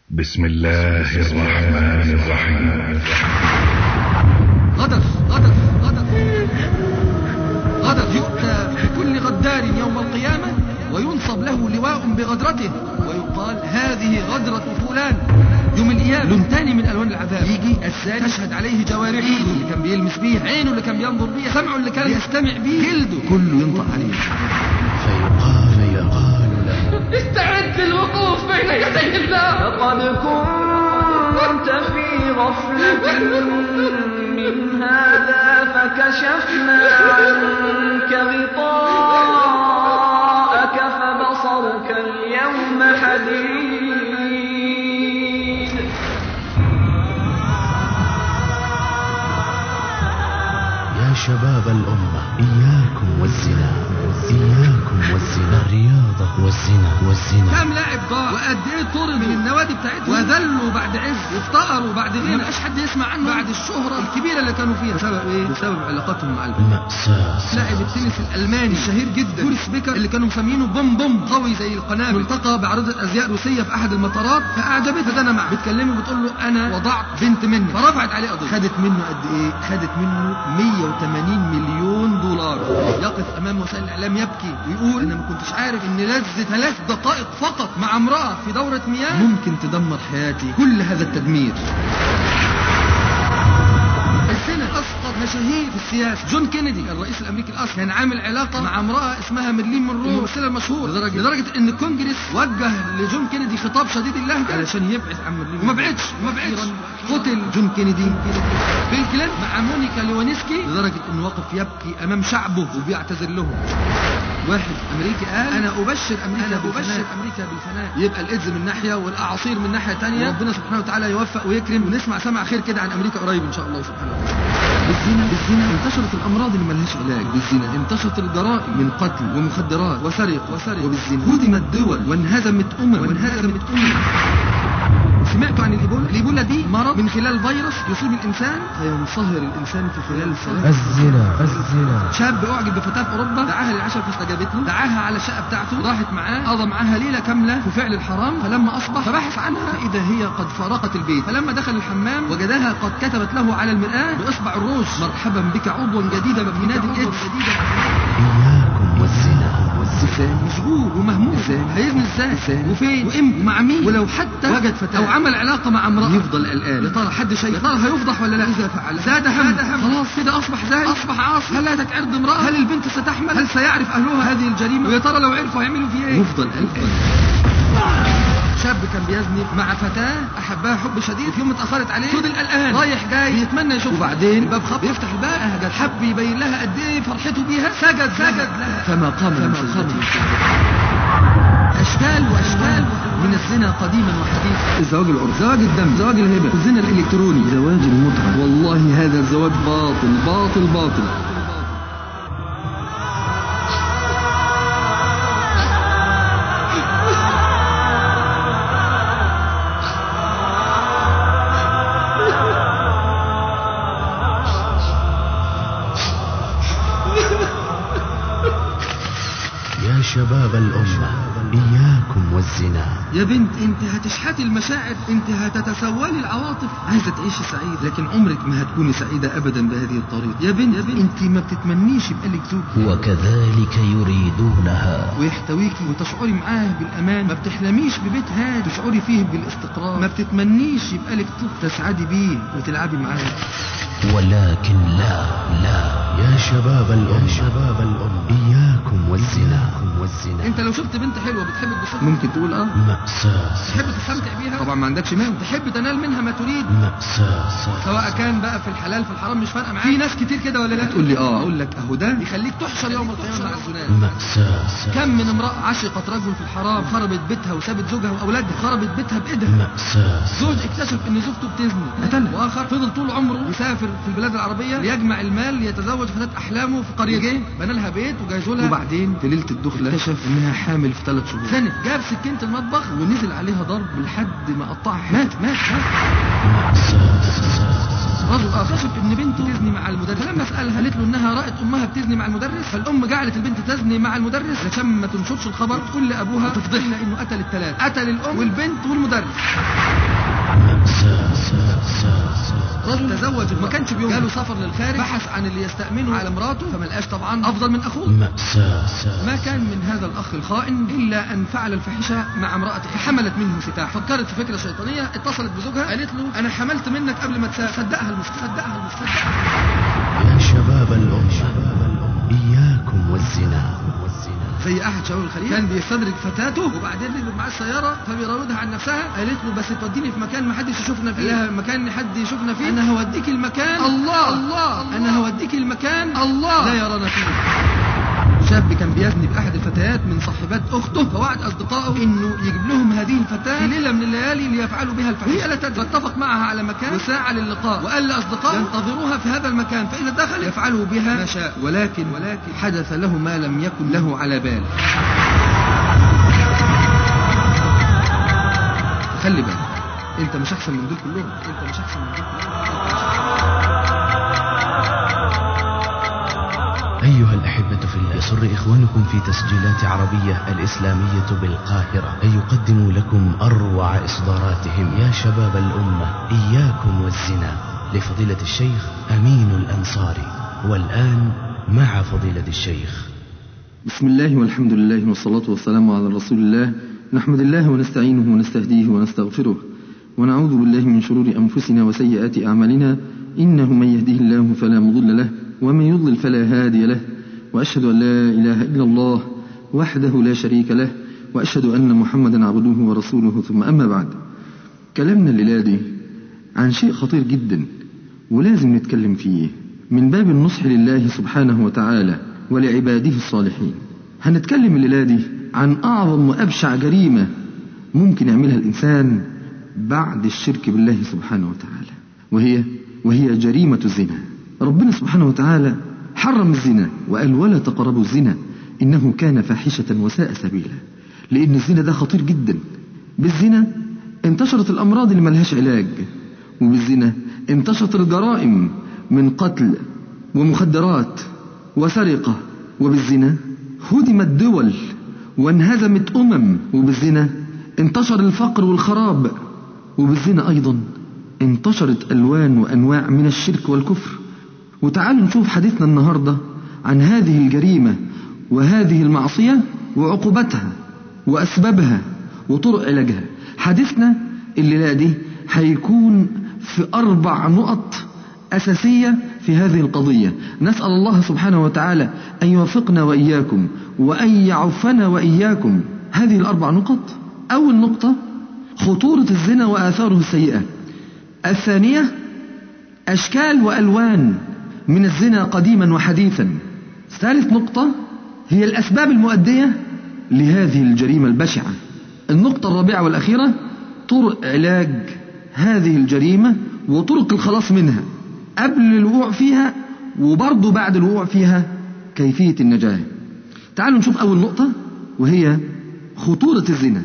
بسم الله الرحمن الرحيم غدر غدر غدر غدر يؤتى بكل غدار يوم القيامة وينصب له لواء بغدرته ويقال هذه غدرة فلان يوم القيامة لون تاني من ألوان العذاب يجي الثاني تشهد عليه جوارحه ايده اللي كان بيلمس بيها عينه اللي كان بينظر بيها سمعه اللي كان يستمع بيه جلده كله ينطق عليه فيقال فيقال له استعد للوقوف بين يدي الله لقد كنت في غفلة من هذا فكشفنا عنك غطاءك فبصرك اليوم حديد يا شباب الأمة إياكم والزنا إياكم والزنا الرياضة والزنا والزنا كام لاعب ضاع وقد ايه طرد من النوادي بتاعتهم وذلوا بعد عز وافتقروا بعد غنى ما بقاش حد يسمع عنه بعد الشهرة الكبيرة اللي كانوا فيها بسبب ايه؟ بسبب علاقاتهم مع البنات مأساة لاعب التنس الالماني الشهير جدا بوريس بيكر اللي كانوا مسمينه بوم بوم قوي زي القنابل التقى بعارضه ازياء روسيه في احد المطارات فاعجبته فدنا معه بتكلمه بتقول له انا وضعت بنت منك فرفعت عليه قضيه خدت منه قد ايه خدت منه 180 مليون دولار يقف امام وسائل الاعلام يبكي ويقول انا ما كنتش عارف ان لذه ثلاث دقائق فقط مع امراه في دوره مياه ممكن تدمر حياتي كل هذا التدمير الزنا اسقط مشاهير في السياسه جون كينيدي الرئيس الامريكي الاصلي كان عامل علاقه مع امراه اسمها ميرلين مونرو الممثله المشهوره لدرجه لدرجه ان الكونجرس وجه لجون كينيدي خطاب شديد اللهجه علشان يبعد عن ميرلين وما بعدش وما بعدش قتل جون كينيدي بيل كلينتون مع مونيكا ليوانسكي لدرجه انه وقف يبكي امام شعبه وبيعتذر لهم واحد امريكي قال انا ابشر امريكا أنا ابشر امريكا بالفناء يبقى الايدز من ناحيه والاعاصير من ناحيه ثانيه ربنا سبحانه وتعالى يوفق ويكرم ونسمع سمع خير كده عن امريكا قريب ان شاء الله سبحانه وتعالى بالزنا بالزنا انتشرت الامراض اللي ملهاش علاج بالزنا انتشرت الجرائم من قتل ومخدرات وسرقه وسرقه وبالزنا هدمت دول وانهزمت امم وانهزمت امم سمعتوا عن الايبولا؟ الايبولا دي مرض من خلال فيروس يصيب الانسان فينصهر الانسان في خلال ثلاث الزنا الزنا شاب اعجب بفتاه في اوروبا دعاها للعشاء فاستجابت له دعاها على الشقه بتاعته راحت معاه قضى معاها ليله كامله في فعل الحرام فلما اصبح فبحث عنها فاذا هي قد فارقت البيت فلما دخل الحمام وجدها قد كتبت له على المراه باصبع الروج مرحبا بك عضوا جديدا في نادي الايدز إياكم والزنا ازاي مشغول ومهموم ازاي هيزني ازاي وفين وامتى ومع مين ولو حتى وجد فتاه او عمل علاقه مع امراه يفضل قلقان يا ترى حد شايف يا ترى هيفضح ولا لا اذا فعل زاد هم خلاص كده اصبح زي اصبح عاصي هل هاتك عرض امراه هل البنت ستحمل هل سيعرف اهلها هذه الجريمه ويا ترى لو عرفوا هيعملوا فيه ايه يفضل قلقان شاب كان بيزني مع فتاة أحبها حب شديد في يوم اتأخرت عليه فضل قلقان رايح جاي بيتمنى يشوف وبعدين الباب خبط يفتح الباب أهجد حب يبين لها قد إيه فرحته بيها سجد سجد لها فما قام فما قام أشكال وأشكال من الزنا قديما وحديثا الزواج العرفي زواج الدم زواج الهبة الزنا الإلكتروني زواج المتعة والله هذا الزواج باطل باطل باطل يا شباب الأمة إياكم والزنا يا بنت انت هتشحتي المشاعر انت هتتسولي العواطف عايزه تعيشي سعيد لكن عمرك ما هتكوني سعيده ابدا بهذه الطريقه يا بنت, يا بنت انت ما بتتمنيش يبقى لك زوج وكذلك يريدونها ويحتويكي وتشعري معاه بالامان ما بتحلميش ببيت هادي تشعري فيه بالاستقرار ما بتتمنيش يبقى لك طفل تسعدي بيه وتلعبي معاه ولكن لا لا يا شباب الأمة يا شباب الأمة إياكم والزنا والزنا انت لو شفت بنت حلوه بتحبك بصدق ممكن تقول اه مأساة تحب تستمتع بيها طبعا ما عندكش مانع تحب تنال منها ما تريد مأساة سواء كان بقى في الحلال في الحرام مش فارقه معاك في ناس كتير كده ولا لا تقول لي اه اقول لك اهو ده يخليك تحشر يوم القيامه مع الزناد مأساة كم من امرأة عشقت رجل في الحرام خربت بيتها وسابت زوجها وأولادها خربت بيتها بإيدها مأساة زوج اكتشف ان زوجته بتزني قتلها واخر فضل طول عمره يسافر في البلاد العربيه ليجمع المال ليتزوج فتاه احلامه في قريه جه بنى لها بيت وجهزوا لها وبعدين في ليله الدخله اكتشف انها حامل في ثلاث شهور زنت جاب سكينه المطبخ ونزل عليها ضرب لحد ما قطعها مات مات مات مأساة رجل اخر اكتشف ان بنته تزني مع المدرس فلما سالها قالت له انها رأت امها بتزني مع المدرس فالام جعلت البنت تزني مع المدرس عشان ما تنشرش الخبر وتقول لابوها وتفضحنا انه قتل الثلاثه قتل الام والبنت والمدرس رجل تزوج ما كانش بيوم جاله سفر للخارج بحث عن اللي يستأمنه على مراته فما لقاش طبعا افضل من اخوه مأساة ما كان من هذا الاخ الخائن الا ان فعل الفاحشه مع امراته فحملت منه ستاح فكرت في فكره شيطانيه اتصلت بزوجها قالت له انا حملت منك قبل ما تسافر صدقها المفتي صدقها المفتي يا شباب الأمة إياكم والزنا زي احد شباب الخليج كان بيستدرج فتاته وبعدين ركبت معاه السياره فبيراودها عن نفسها قالت له بس توديني في مكان ما حدش يشوفنا فيه قال لها مكان حد يشوفنا فيه انا هوديك المكان الله الله انا هوديك المكان الله لا يرانا فيه شاب كان بيزني بأحد الفتيات من صاحبات أخته فوعد أصدقائه إنه يجيب لهم هذه الفتاة في ليلة من الليالي ليفعلوا بها الفحش هي لا تدري فاتفق معها على مكان وساعة للقاء وقال لأصدقائه ينتظروها في هذا المكان فإذا دخل يفعلوا بها ما شاء ولكن ولكن حدث له ما لم يكن له على بال خلي بالك انت مش احسن من دول كلهم انت مش احسن من دول كلهم أيها الأحبة في الله يسر إخوانكم في تسجيلات عربية الإسلامية بالقاهرة أن يقدموا لكم أروع إصداراتهم يا شباب الأمة إياكم والزنا لفضيلة الشيخ أمين الأنصاري والآن مع فضيلة الشيخ بسم الله والحمد لله والصلاة والسلام على رسول الله نحمد الله ونستعينه ونستهديه ونستغفره ونعوذ بالله من شرور أنفسنا وسيئات أعمالنا إنه من يهده الله فلا مضل له ومن يضلل فلا هادي له وأشهد أن لا إله إلا الله وحده لا شريك له وأشهد أن محمدا عبده ورسوله ثم أما بعد كلامنا الليلة دي عن شيء خطير جدا ولازم نتكلم فيه من باب النصح لله سبحانه وتعالى ولعباده الصالحين هنتكلم الليلة دي عن أعظم وأبشع جريمة ممكن يعملها الإنسان بعد الشرك بالله سبحانه وتعالى وهي وهي جريمة الزنا ربنا سبحانه وتعالى حرم الزنا وقال ولا تقربوا الزنا إنه كان فاحشة وساء سبيلا لأن الزنا ده خطير جدا بالزنا انتشرت الأمراض اللي ملهاش علاج وبالزنا انتشرت الجرائم من قتل ومخدرات وسرقة وبالزنا هدمت دول وانهزمت أمم وبالزنا انتشر الفقر والخراب وبالزنا أيضا انتشرت ألوان وأنواع من الشرك والكفر وتعالوا نشوف حديثنا النهاردة عن هذه الجريمة وهذه المعصية وعقوبتها وأسبابها وطرق علاجها حديثنا الليلة دي هيكون في أربع نقط أساسية في هذه القضية نسأل الله سبحانه وتعالى أن يوفقنا وإياكم وأن يعفنا وإياكم هذه الأربع نقط أول نقطة خطورة الزنا وآثاره السيئة الثانية أشكال وألوان من الزنا قديما وحديثا ثالث نقطة هي الأسباب المؤدية لهذه الجريمة البشعة النقطة الرابعة والأخيرة طرق علاج هذه الجريمة وطرق الخلاص منها قبل الوقوع فيها وبرضه بعد الوقوع فيها كيفية النجاة تعالوا نشوف أول نقطة وهي خطورة الزنا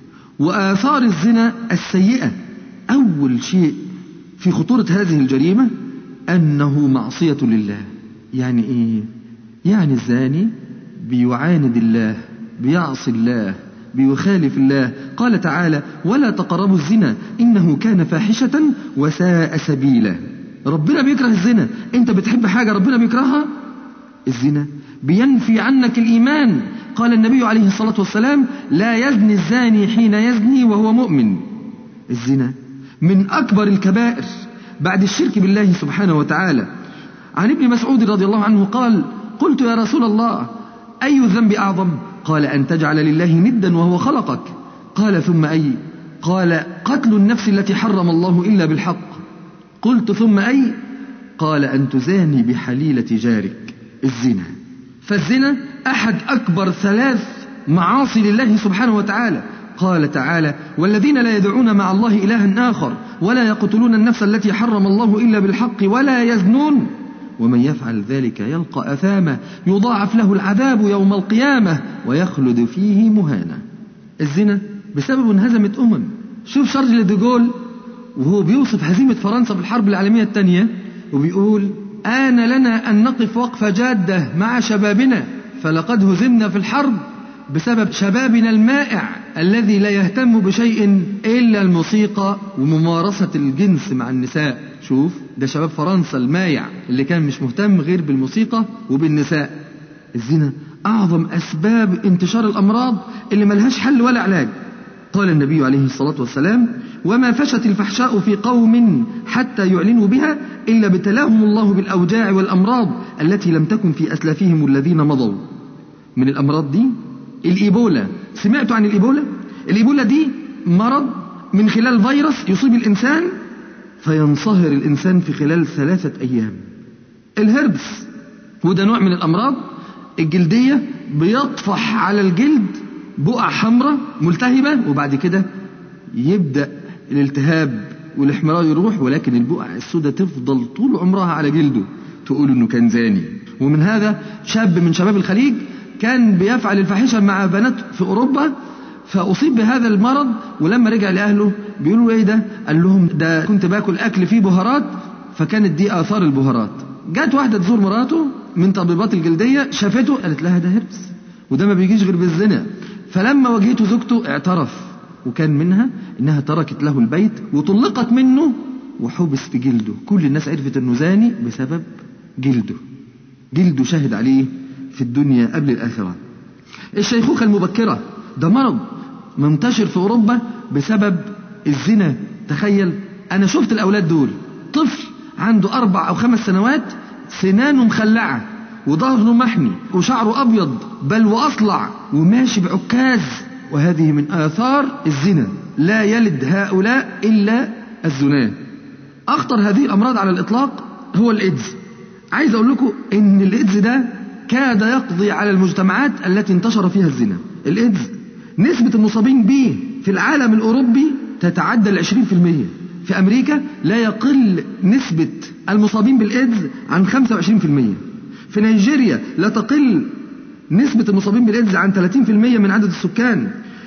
وآثار الزنا السيئة أول شيء في خطورة هذه الجريمة أنه معصية لله يعني إيه؟ يعني الزاني بيعاند الله بيعصي الله بيخالف الله قال تعالى ولا تقربوا الزنا إنه كان فاحشة وساء سبيلا ربنا بيكره الزنا انت بتحب حاجة ربنا بيكرهها الزنا بينفي عنك الإيمان قال النبي عليه الصلاة والسلام لا يزني الزاني حين يزني وهو مؤمن الزنا من أكبر الكبائر بعد الشرك بالله سبحانه وتعالى عن ابن مسعود رضي الله عنه قال قلت يا رسول الله أي الذنب أعظم قال أن تجعل لله ندا وهو خلقك قال ثم أي قال قتل النفس التي حرم الله إلا بالحق قلت ثم أي قال أن تزاني بحليلة جارك الزنا فالزنا أحد أكبر ثلاث معاصي لله سبحانه وتعالى قال تعالى والذين لا يدعون مع الله إلها آخر ولا يقتلون النفس التي حرم الله إلا بالحق ولا يزنون ومن يفعل ذلك يلقى أثاما يضاعف له العذاب يوم القيامة ويخلد فيه مهانا الزنا بسبب انهزمت أمم شوف شارل ديغول وهو بيوصف هزيمة فرنسا في الحرب العالمية الثانية وبيقول آن لنا أن نقف وقفة جادة مع شبابنا فلقد هزمنا في الحرب بسبب شبابنا المائع الذي لا يهتم بشيء إلا الموسيقى وممارسة الجنس مع النساء شوف ده شباب فرنسا المايع اللي كان مش مهتم غير بالموسيقى وبالنساء الزنا أعظم أسباب انتشار الأمراض اللي ملهاش حل ولا علاج قال النبي عليه الصلاة والسلام وما فشت الفحشاء في قوم حتى يعلنوا بها إلا ابتلاهم الله بالأوجاع والأمراض التي لم تكن في أسلافهم الذين مضوا من الأمراض دي الإيبولا سمعتوا عن الإيبولا الإيبولا دي مرض من خلال فيروس يصيب الإنسان فينصهر الإنسان في خلال ثلاثة أيام الهربس وده نوع من الأمراض الجلدية بيطفح على الجلد بقع حمراء ملتهبة وبعد كده يبدأ الالتهاب والاحمرار يروح ولكن البقع السوداء تفضل طول عمرها على جلده تقول انه كان زاني ومن هذا شاب من شباب الخليج كان بيفعل الفاحشة مع بنات في أوروبا فأصيب بهذا المرض ولما رجع لأهله بيقولوا إيه ده؟ قال لهم ده كنت باكل أكل فيه بهارات فكانت دي آثار البهارات. جات واحدة تزور مراته من طبيبات الجلدية شافته قالت لها ده هربس وده ما بيجيش غير بالزنا. فلما واجهته زوجته اعترف وكان منها إنها تركت له البيت وطلقت منه وحبس في جلده. كل الناس عرفت إنه زاني بسبب جلده. جلده شاهد عليه في الدنيا قبل الآخرة. الشيخوخة المبكرة ده مرض منتشر في أوروبا بسبب الزنا تخيل أنا شفت الأولاد دول طفل عنده أربع أو خمس سنوات سنانه مخلعة وظهره محمي وشعره أبيض بل وأصلع وماشي بعكاز وهذه من آثار الزنا لا يلد هؤلاء إلا الزنا أخطر هذه الأمراض على الإطلاق هو الإيدز عايز أقول لكم إن الإيدز ده كاد يقضي على المجتمعات التي انتشر فيها الزنا الإيدز نسبة المصابين به في العالم الأوروبي تتعدى ال 20% في أمريكا لا يقل نسبة المصابين بالإيدز عن 25% في نيجيريا لا تقل نسبة المصابين بالإيدز عن 30% من عدد السكان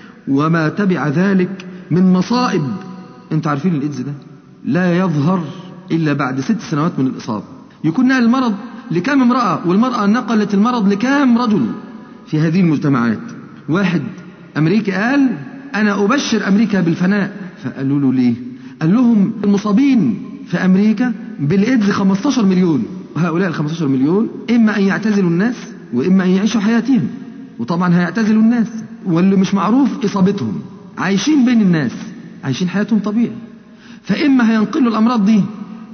وما تبع ذلك من مصائب انتوا عارفين الإيدز ده لا يظهر إلا بعد ست سنوات من الإصابة يكون نقل المرض لكام امرأة والمرأة نقلت المرض لكام رجل في هذه المجتمعات واحد أمريكي قال أنا أبشر أمريكا بالفناء فقالوا له ليه قال لهم المصابين في أمريكا بالإيدز 15 مليون وهؤلاء ال 15 مليون إما أن يعتزلوا الناس وإما أن يعيشوا حياتهم وطبعا هيعتزلوا الناس واللي مش معروف إصابتهم عايشين بين الناس عايشين حياتهم طبيعي فإما هينقلوا الأمراض دي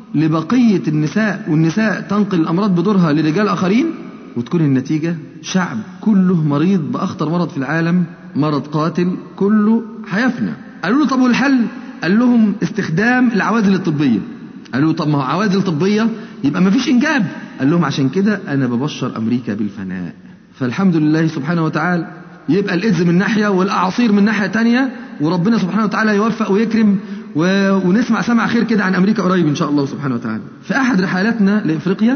لبقية النساء والنساء تنقل الأمراض بدورها لرجال آخرين وتكون النتيجة شعب كله مريض بأخطر مرض في العالم مرض قاتل كله هيفنى قالوا له طب والحل قال لهم استخدام العوازل الطبية قالوا له طب ما هو عوازل طبية يبقى ما فيش إنجاب قال لهم عشان كده أنا ببشر أمريكا بالفناء فالحمد لله سبحانه وتعالى يبقى الإذ من ناحية والأعاصير من ناحية تانية وربنا سبحانه وتعالى يوفق ويكرم و... ونسمع سمع خير كده عن أمريكا قريب إن شاء الله سبحانه وتعالى في أحد رحلاتنا لإفريقيا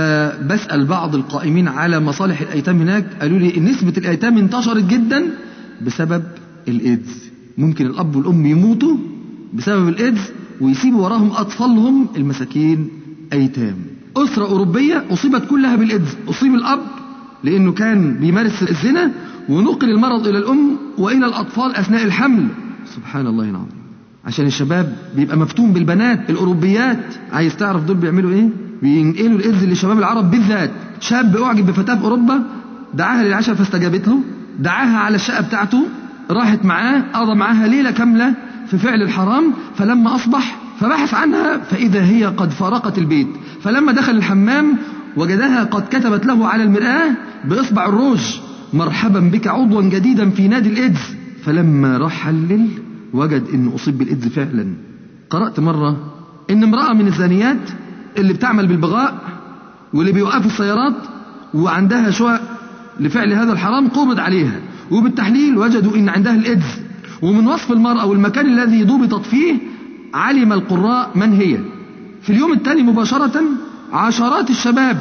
فبسأل بعض القائمين على مصالح الأيتام هناك قالوا لي إن نسبة الأيتام انتشرت جدا بسبب الإيدز ممكن الأب والأم يموتوا بسبب الإيدز ويسيبوا وراهم أطفالهم المساكين أيتام أسرة أوروبية أصيبت كلها بالإيدز أصيب الأب لأنه كان بيمارس الزنا ونقل المرض إلى الأم وإلى الأطفال أثناء الحمل سبحان الله العظيم عشان الشباب بيبقى مفتون بالبنات الأوروبيات عايز تعرف دول بيعملوا إيه بينقلوا الإيدز للشباب العرب بالذات شاب أعجب بفتاة في أوروبا دعاها للعشاء فاستجابت له دعاها على الشقة بتاعته راحت معاه قضى معاها ليلة كاملة في فعل الحرام فلما أصبح فبحث عنها فإذا هي قد فارقت البيت فلما دخل الحمام وجدها قد كتبت له على المرآة بإصبع الروج مرحبا بك عضوا جديدا في نادي الإيدز فلما راح حلل وجد أنه أصيب بالإيدز فعلا قرأت مرة أن امرأة من الزانيات اللي بتعمل بالبغاء واللي بيوقفوا السيارات وعندها شقق لفعل هذا الحرام قبض عليها وبالتحليل وجدوا ان عندها الايدز ومن وصف المرأة والمكان الذي ضبطت فيه علم القراء من هي في اليوم التالي مباشرة عشرات الشباب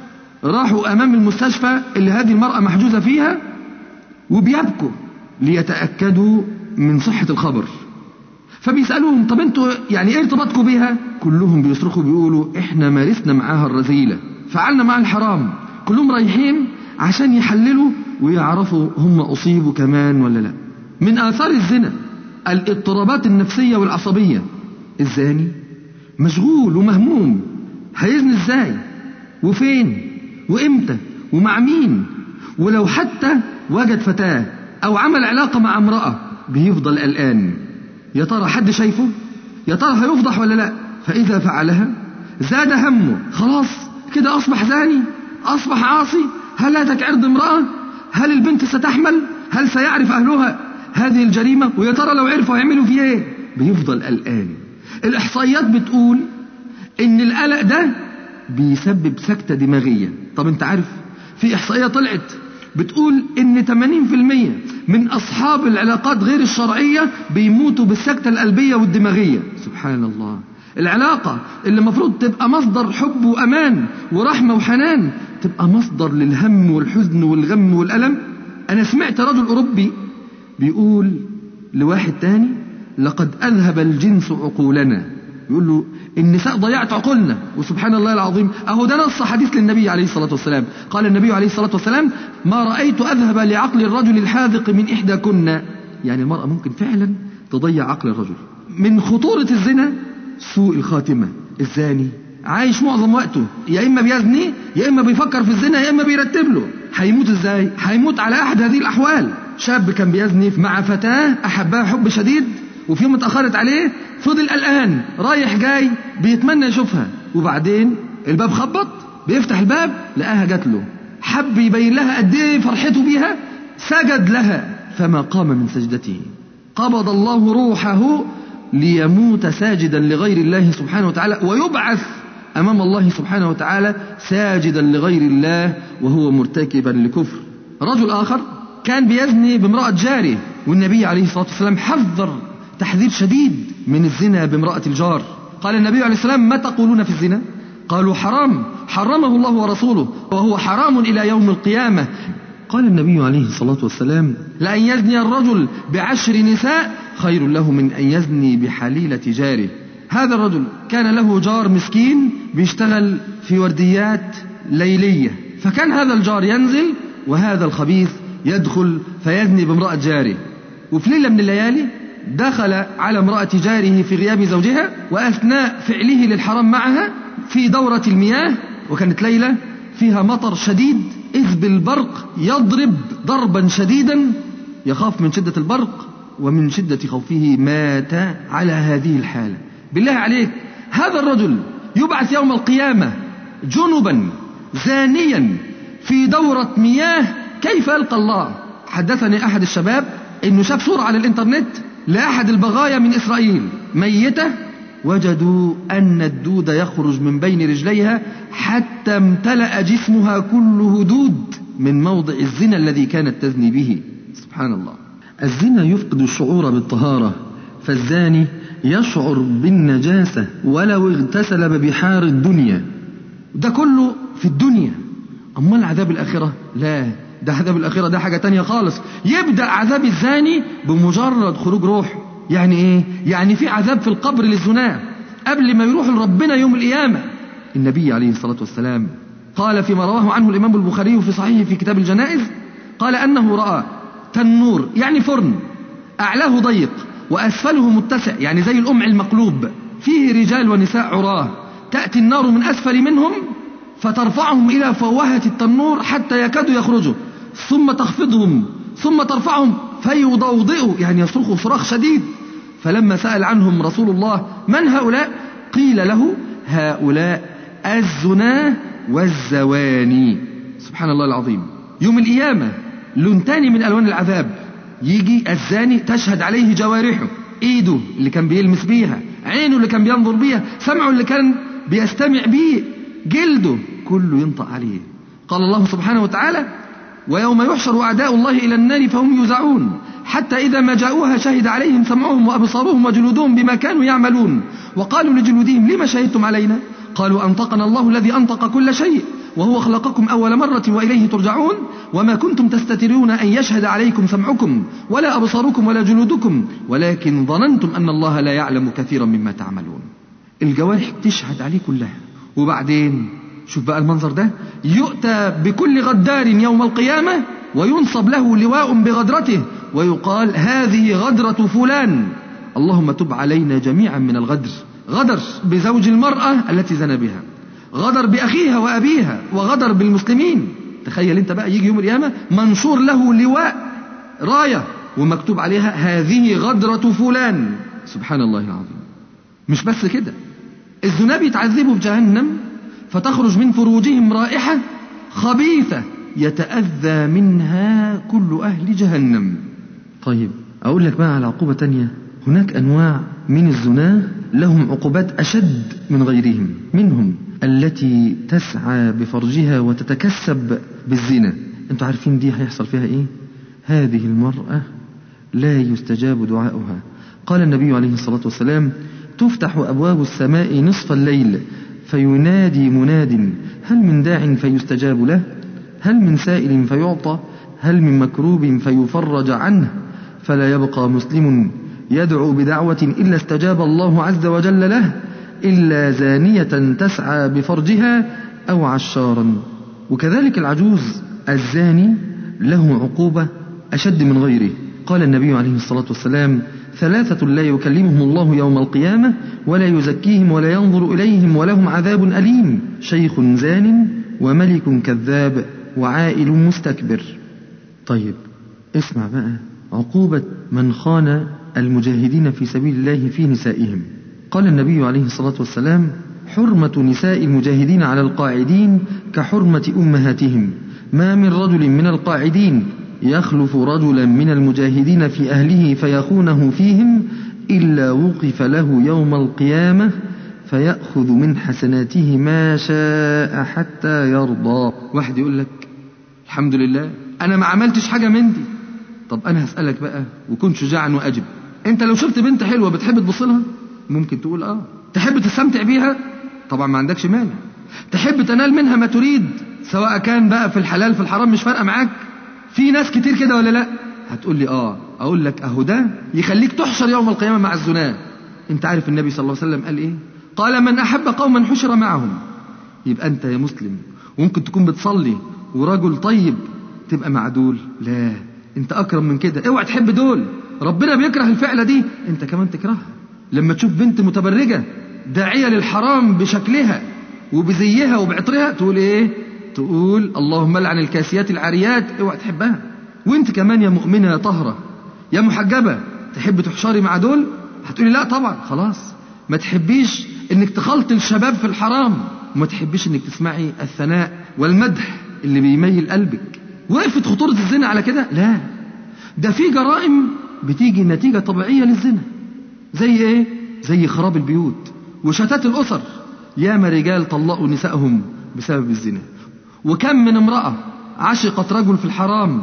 راحوا أمام المستشفى اللي هذه المرأة محجوزة فيها وبيبكوا ليتأكدوا من صحة الخبر فبيسألوهم طب انتوا يعني ايه ارتباطكم بيها كلهم بيصرخوا بيقولوا احنا مارسنا معاها الرذيلة فعلنا معاها الحرام كلهم رايحين عشان يحللوا ويعرفوا هم أصيبوا كمان ولا لا من آثار الزنا الاضطرابات النفسية والعصبية الزاني مشغول ومهموم هيزني ازاي وفين وامتى ومع مين ولو حتى وجد فتاة او عمل علاقة مع امرأة بيفضل قلقان يا ترى حد شايفه يا ترى هيفضح ولا لا فاذا فعلها زاد همه خلاص كده اصبح زاني اصبح عاصي هل هتك عرض امرأة هل البنت ستحمل هل سيعرف اهلها هذه الجريمة ويا ترى لو عرفوا هيعملوا فيه ايه بيفضل قلقان الاحصائيات بتقول ان القلق ده بيسبب سكتة دماغية طب انت عارف في احصائية طلعت بتقول ان 80% من اصحاب العلاقات غير الشرعية بيموتوا بالسكتة القلبية والدماغية سبحان الله العلاقة اللي المفروض تبقى مصدر حب وأمان ورحمة وحنان تبقى مصدر للهم والحزن والغم والألم أنا سمعت رجل أوروبي بيقول لواحد تاني لقد أذهب الجنس عقولنا يقول له النساء ضيعت عقولنا وسبحان الله العظيم أهو ده نص حديث للنبي عليه الصلاة والسلام قال النبي عليه الصلاة والسلام ما رأيت أذهب لعقل الرجل الحاذق من إحدى كنا يعني المرأة ممكن فعلا تضيع عقل الرجل من خطورة الزنا سوء الخاتمة الزاني عايش معظم وقته يا إما بيزني يا إما بيفكر في الزنا يا إما بيرتب له هيموت إزاي هيموت على أحد هذه الأحوال شاب كان بيزني مع فتاة أحبها حب شديد وفي يوم اتأخرت عليه فضل قلقان رايح جاي بيتمنى يشوفها وبعدين الباب خبط بيفتح الباب لقاها جات له حب يبين لها قد ايه فرحته بيها سجد لها فما قام من سجدته قبض الله روحه ليموت ساجدا لغير الله سبحانه وتعالى ويبعث امام الله سبحانه وتعالى ساجدا لغير الله وهو مرتكبا لكفر رجل اخر كان بيزني بامراه جاره والنبي عليه الصلاه والسلام حذر تحذير شديد من الزنا بامرأة الجار قال النبي عليه السلام ما تقولون في الزنا قالوا حرام حرمه الله ورسوله وهو حرام إلى يوم القيامة قال النبي عليه الصلاة والسلام لأن يزني الرجل بعشر نساء خير له من أن يزني بحليلة جاره هذا الرجل كان له جار مسكين بيشتغل في ورديات ليلية فكان هذا الجار ينزل وهذا الخبيث يدخل فيزني بامرأة جاره وفي ليلة من الليالي دخل على امرأة جاره في غياب زوجها وأثناء فعله للحرام معها في دورة المياه وكانت ليلة فيها مطر شديد إذ بالبرق يضرب ضربا شديدا يخاف من شدة البرق ومن شدة خوفه مات على هذه الحالة بالله عليك هذا الرجل يبعث يوم القيامة جنبا زانيا في دورة مياه كيف يلقى الله حدثني أحد الشباب انه شاف صورة على الانترنت لأحد البغايا من إسرائيل ميتة وجدوا أن الدود يخرج من بين رجليها حتى امتلأ جسمها كله دود من موضع الزنا الذي كانت تزني به سبحان الله الزنا يفقد الشعور بالطهارة فالزاني يشعر بالنجاسة ولو اغتسل ببحار الدنيا ده كله في الدنيا أما العذاب الآخرة لا ده عذاب الآخرة ده حاجة تانية خالص يبدأ عذاب الزاني بمجرد خروج روح يعني إيه؟ يعني في عذاب في القبر للزنا قبل ما يروح لربنا يوم القيامة النبي عليه الصلاة والسلام قال فيما رواه عنه الإمام البخاري في صحيحه في كتاب الجنائز قال أنه رأى تنور يعني فرن أعلاه ضيق وأسفله متسع يعني زي الأمع المقلوب فيه رجال ونساء عراه تأتي النار من أسفل منهم فترفعهم إلى فوهة التنور حتى يكادوا يخرجوا ثم تخفضهم ثم ترفعهم فيضوضئوا يعني يصرخوا صراخ شديد فلما سأل عنهم رسول الله من هؤلاء قيل له هؤلاء الزنا والزواني سبحان الله العظيم يوم القيامة لون تاني من ألوان العذاب يجي الزاني تشهد عليه جوارحه ايده اللي كان بيلمس بيها عينه اللي كان بينظر بيها سمعه اللي كان بيستمع بيه جلده كله ينطق عليه قال الله سبحانه وتعالى ويوم يحشر أعداء الله إلى النار فهم يوزعون حتى إذا ما جاءوها شهد عليهم سمعهم وأبصارهم وجلودهم بما كانوا يعملون وقالوا لجلودهم لما شهدتم علينا قالوا أنطقنا الله الذي أنطق كل شيء وهو خلقكم أول مرة وإليه ترجعون وما كنتم تستترون أن يشهد عليكم سمعكم ولا أبصاركم ولا جلودكم ولكن ظننتم أن الله لا يعلم كثيرا مما تعملون الجوارح تشهد عليه كلها وبعدين شوف بقى المنظر ده يؤتى بكل غدار يوم القيامة وينصب له لواء بغدرته ويقال هذه غدرة فلان اللهم تب علينا جميعا من الغدر غدر بزوج المرأة التي زنى بها غدر بأخيها وأبيها وغدر بالمسلمين تخيل انت بقى يجي يوم القيامة منشور له لواء راية ومكتوب عليها هذه غدرة فلان سبحان الله العظيم مش بس كده الذناب يتعذبوا في جهنم فتخرج من فروجهم رائحة خبيثة يتأذى منها كل أهل جهنم طيب أقول لك بقى على عقوبة تانية هناك أنواع من الزنا لهم عقوبات أشد من غيرهم منهم التي تسعى بفرجها وتتكسب بالزنا انتوا عارفين دي هيحصل فيها ايه هذه المرأة لا يستجاب دعاؤها قال النبي عليه الصلاة والسلام تفتح أبواب السماء نصف الليل فينادي مناد هل من داع فيستجاب له هل من سائل فيعطى هل من مكروب فيفرج عنه فلا يبقى مسلم يدعو بدعوة إلا استجاب الله عز وجل له إلا زانية تسعى بفرجها أو عشارا وكذلك العجوز الزاني له عقوبة أشد من غيره قال النبي عليه الصلاة والسلام ثلاثة لا يكلمهم الله يوم القيامة ولا يزكيهم ولا ينظر إليهم ولهم عذاب أليم شيخ زان وملك كذاب وعائل مستكبر طيب اسمع بقى عقوبة من خان المجاهدين في سبيل الله في نسائهم قال النبي عليه الصلاة والسلام حرمة نساء المجاهدين على القاعدين كحرمة أمهاتهم ما من رجل من القاعدين يخلف رجلا من المجاهدين في أهله فيخونه فيهم إلا وقف له يوم القيامة فيأخذ من حسناته ما شاء حتى يرضى واحد يقول لك الحمد لله أنا ما عملتش حاجة من دي طب أنا هسألك بقى وكن شجاعا وأجب أنت لو شفت بنت حلوة بتحب تبص لها ممكن تقول آه تحب تستمتع بيها طبعا ما عندكش مانع تحب تنال منها ما تريد سواء كان بقى في الحلال في الحرام مش فارقة معاك في ناس كتير كده ولا لا هتقول لي اه اقول لك اهو ده يخليك تحشر يوم القيامه مع الزناه انت عارف النبي صلى الله عليه وسلم قال ايه قال من احب قوما حشر معهم يبقى انت يا مسلم وممكن تكون بتصلي ورجل طيب تبقى مع دول لا انت اكرم من كده اوعى تحب دول ربنا بيكره الفعله دي انت كمان تكرهها لما تشوف بنت متبرجه داعيه للحرام بشكلها وبزيها وبعطرها تقول ايه تقول اللهم لعن الكاسيات العاريات اوعى تحبها وانت كمان يا مؤمنه يا طهره يا محجبه تحب تحشري مع دول هتقولي لا طبعا خلاص ما تحبيش انك تخلط الشباب في الحرام وما تحبيش انك تسمعي الثناء والمدح اللي بيميل قلبك وقفت خطورة الزنا على كده لا ده في جرائم بتيجي نتيجة طبيعية للزنا زي ايه زي خراب البيوت وشتات الأسر ياما رجال طلقوا نسائهم بسبب الزنا وكم من امرأة عشقت رجل في الحرام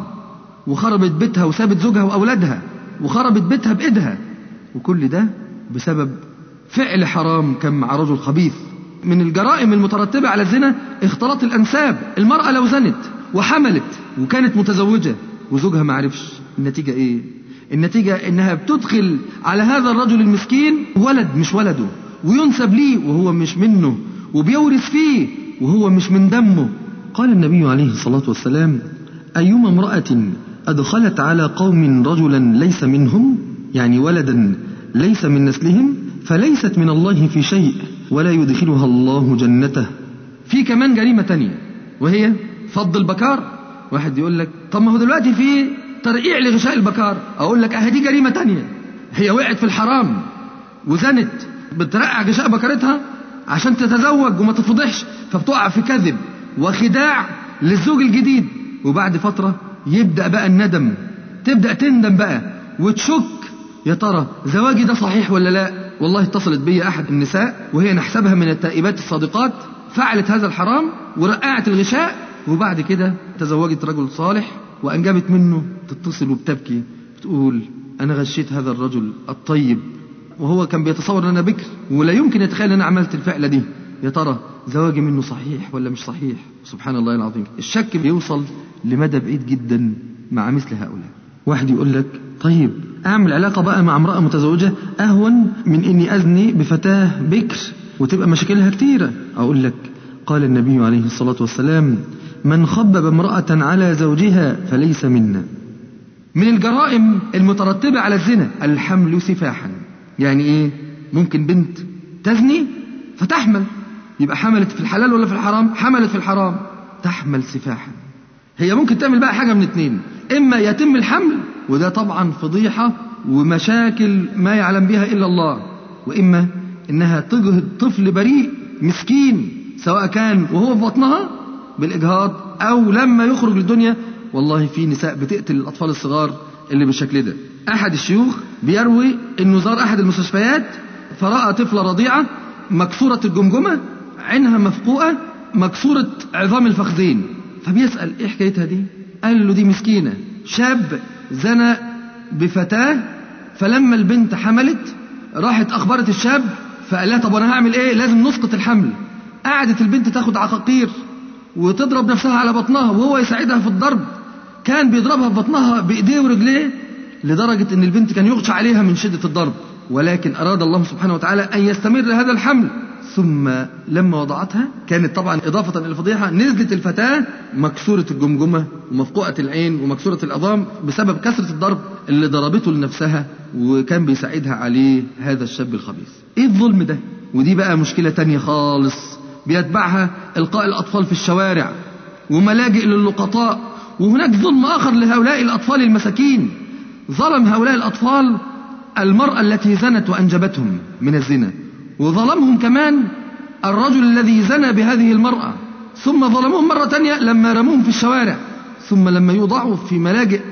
وخربت بيتها وسابت زوجها وأولادها وخربت بيتها بإيدها وكل ده بسبب فعل حرام كان مع رجل خبيث من الجرائم المترتبة على الزنا اختلاط الأنساب المرأة لو زنت وحملت وكانت متزوجة وزوجها ما عرفش النتيجة ايه النتيجة انها بتدخل على هذا الرجل المسكين ولد مش ولده وينسب ليه وهو مش منه وبيورث فيه وهو مش من دمه قال النبي عليه الصلاة والسلام أيما امرأة أدخلت على قوم رجلا ليس منهم يعني ولدا ليس من نسلهم فليست من الله في شيء ولا يدخلها الله جنته في كمان جريمة تانية وهي فض البكار واحد يقول لك طب ما هو دلوقتي في ترقيع لغشاء البكار اقول لك اهي دي جريمة تانية هي وقعت في الحرام وزنت بترقع غشاء بكرتها عشان تتزوج وما تتفضحش فبتقع في كذب وخداع للزوج الجديد وبعد فترة يبدأ بقى الندم تبدأ تندم بقى وتشك يا ترى زواجي ده صحيح ولا لا والله اتصلت بي أحد النساء وهي نحسبها من التائبات الصادقات فعلت هذا الحرام ورقعت الغشاء وبعد كده تزوجت رجل صالح وأنجبت منه تتصل وبتبكي تقول أنا غشيت هذا الرجل الطيب وهو كان بيتصور أن أنا بكر ولا يمكن يتخيل أن أنا عملت الفعلة دي يا ترى زواجي منه صحيح ولا مش صحيح سبحان الله العظيم الشك بيوصل لمدى بعيد جدا مع مثل هؤلاء واحد يقول لك طيب اعمل علاقة بقى مع امرأة متزوجة اهون من اني ازني بفتاة بكر وتبقى مشاكلها كتيرة اقول لك قال النبي عليه الصلاة والسلام من خبب امرأة على زوجها فليس منا من الجرائم المترتبة على الزنا الحمل سفاحا يعني ايه ممكن بنت تزني فتحمل يبقى حملت في الحلال ولا في الحرام حملت في الحرام تحمل سفاحا هي ممكن تعمل بقى حاجة من اتنين اما يتم الحمل وده طبعا فضيحة ومشاكل ما يعلم بها الا الله واما انها تجهد طفل بريء مسكين سواء كان وهو في بطنها بالاجهاض او لما يخرج للدنيا والله في نساء بتقتل الاطفال الصغار اللي بالشكل ده احد الشيوخ بيروي انه زار احد المستشفيات فراى طفله رضيعه مكسوره الجمجمه عينها مفقوءه مكسوره عظام الفخذين فبيسال ايه حكايتها دي قال له دي مسكينه شاب زنى بفتاه فلما البنت حملت راحت اخبرت الشاب فقال لها طب انا هعمل ايه لازم نسقط الحمل قعدت البنت تاخد عقاقير وتضرب نفسها على بطنها وهو يساعدها في الضرب كان بيضربها في بطنها بايديه ورجليه لدرجة ان البنت كان يغشى عليها من شدة الضرب ولكن اراد الله سبحانه وتعالى ان يستمر هذا الحمل ثم لما وضعتها كانت طبعا اضافة الى الفضيحة نزلت الفتاة مكسورة الجمجمة ومفقوعة العين ومكسورة العظام بسبب كثرة الضرب اللي ضربته لنفسها وكان بيساعدها عليه هذا الشاب الخبيث ايه الظلم ده ودي بقى مشكلة تانية خالص بيتبعها القاء الاطفال في الشوارع وملاجئ للقطاء وهناك ظلم اخر لهؤلاء الاطفال المساكين ظلم هؤلاء الأطفال المرأة التي زنت وأنجبتهم من الزنا وظلمهم كمان الرجل الذي زنى بهذه المرأة ثم ظلموهم مرة تانية لما رموهم في الشوارع ثم لما يوضعوا في ملاجئ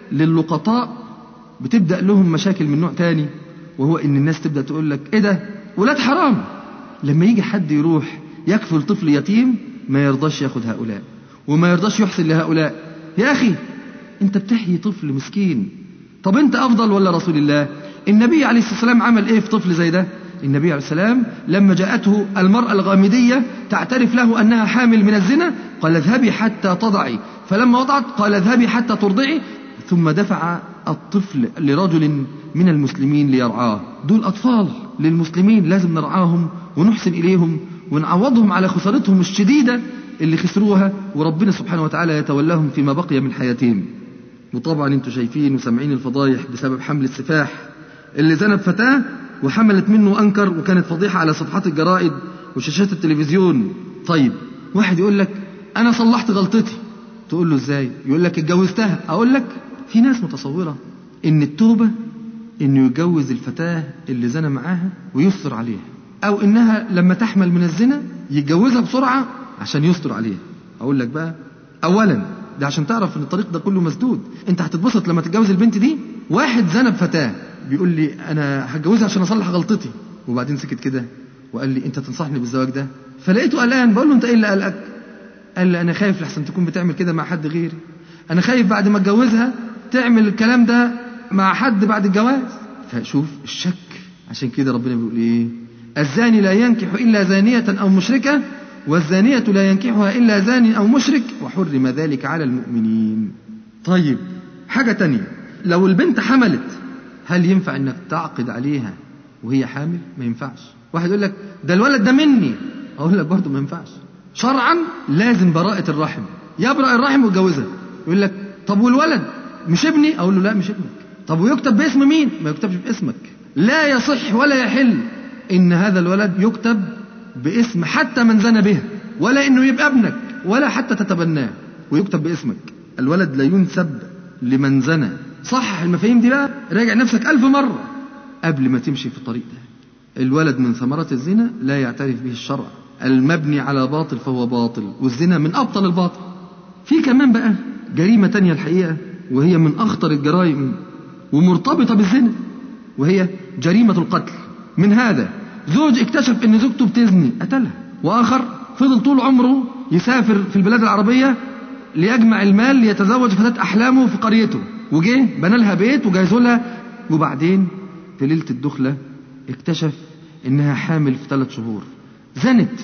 للقطاء بتبدأ لهم مشاكل من نوع تاني وهو إن الناس تبدأ تقول لك إيه ده ولاد حرام لما يجي حد يروح يكفل طفل يتيم ما يرضاش ياخد هؤلاء وما يرضاش يحسن لهؤلاء يا أخي أنت بتحيي طفل مسكين طب انت افضل ولا رسول الله النبي عليه الصلاه والسلام عمل ايه في طفل زي ده النبي عليه السلام لما جاءته المرأة الغامدية تعترف له أنها حامل من الزنا قال اذهبي حتى تضعي فلما وضعت قال اذهبي حتى ترضعي ثم دفع الطفل لرجل من المسلمين ليرعاه دول أطفال للمسلمين لازم نرعاهم ونحسن إليهم ونعوضهم على خسارتهم الشديدة اللي خسروها وربنا سبحانه وتعالى يتولاهم فيما بقي من حياتهم وطبعا انتوا شايفين وسامعين الفضايح بسبب حمل السفاح اللي زنب فتاة وحملت منه أنكر وكانت فضيحة على صفحات الجرائد وشاشات التلفزيون طيب واحد يقول لك أنا صلحت غلطتي تقول له إزاي يقول لك اتجوزتها أقول لك في ناس متصورة إن التوبة إنه يتجوز الفتاة اللي زنى معاها ويستر عليها أو إنها لما تحمل من الزنا يتجوزها بسرعة عشان يستر عليها أقول لك بقى أولا ده عشان تعرف ان الطريق ده كله مسدود انت هتتبسط لما تتجوز البنت دي واحد زنى بفتاه بيقول لي انا هتجوزها عشان اصلح غلطتي وبعدين سكت كده وقال لي انت تنصحني بالزواج ده فلقيته قلقان بقول له انت ايه اللي قلقك قال لي انا خايف لحسن تكون بتعمل كده مع حد غيري انا خايف بعد ما اتجوزها تعمل الكلام ده مع حد بعد الجواز فشوف الشك عشان كده ربنا بيقول ايه الزاني لا ينكح الا زانيه او مشركه والزانية لا ينكحها إلا زان أو مشرك وحرم ذلك على المؤمنين طيب حاجة تانية لو البنت حملت هل ينفع انك تعقد عليها وهي حامل ما ينفعش واحد يقول لك ده الولد ده مني اقول لك برضه ما ينفعش شرعا لازم براءة الرحم يبرأ الرحم ويتجوزها يقول لك طب والولد مش ابني اقول له لا مش ابنك طب ويكتب باسم مين ما يكتبش باسمك لا يصح ولا يحل ان هذا الولد يكتب باسم حتى من زنى به ولا انه يبقى ابنك ولا حتى تتبناه ويكتب باسمك الولد لا ينسب لمن زنى صحح المفاهيم دي بقى راجع نفسك ألف مرة قبل ما تمشي في الطريق ده الولد من ثمرات الزنا لا يعترف به الشرع المبني على باطل فهو باطل والزنا من أبطل الباطل في كمان بقى جريمة تانية الحقيقة وهي من أخطر الجرائم ومرتبطة بالزنا وهي جريمة القتل من هذا زوج اكتشف ان زوجته بتزني قتلها واخر فضل طول عمره يسافر في البلاد العربية ليجمع المال ليتزوج فتاة احلامه في قريته وجه بنى لها بيت وجهزوا لها وبعدين في ليلة الدخلة اكتشف انها حامل في ثلاث شهور زنت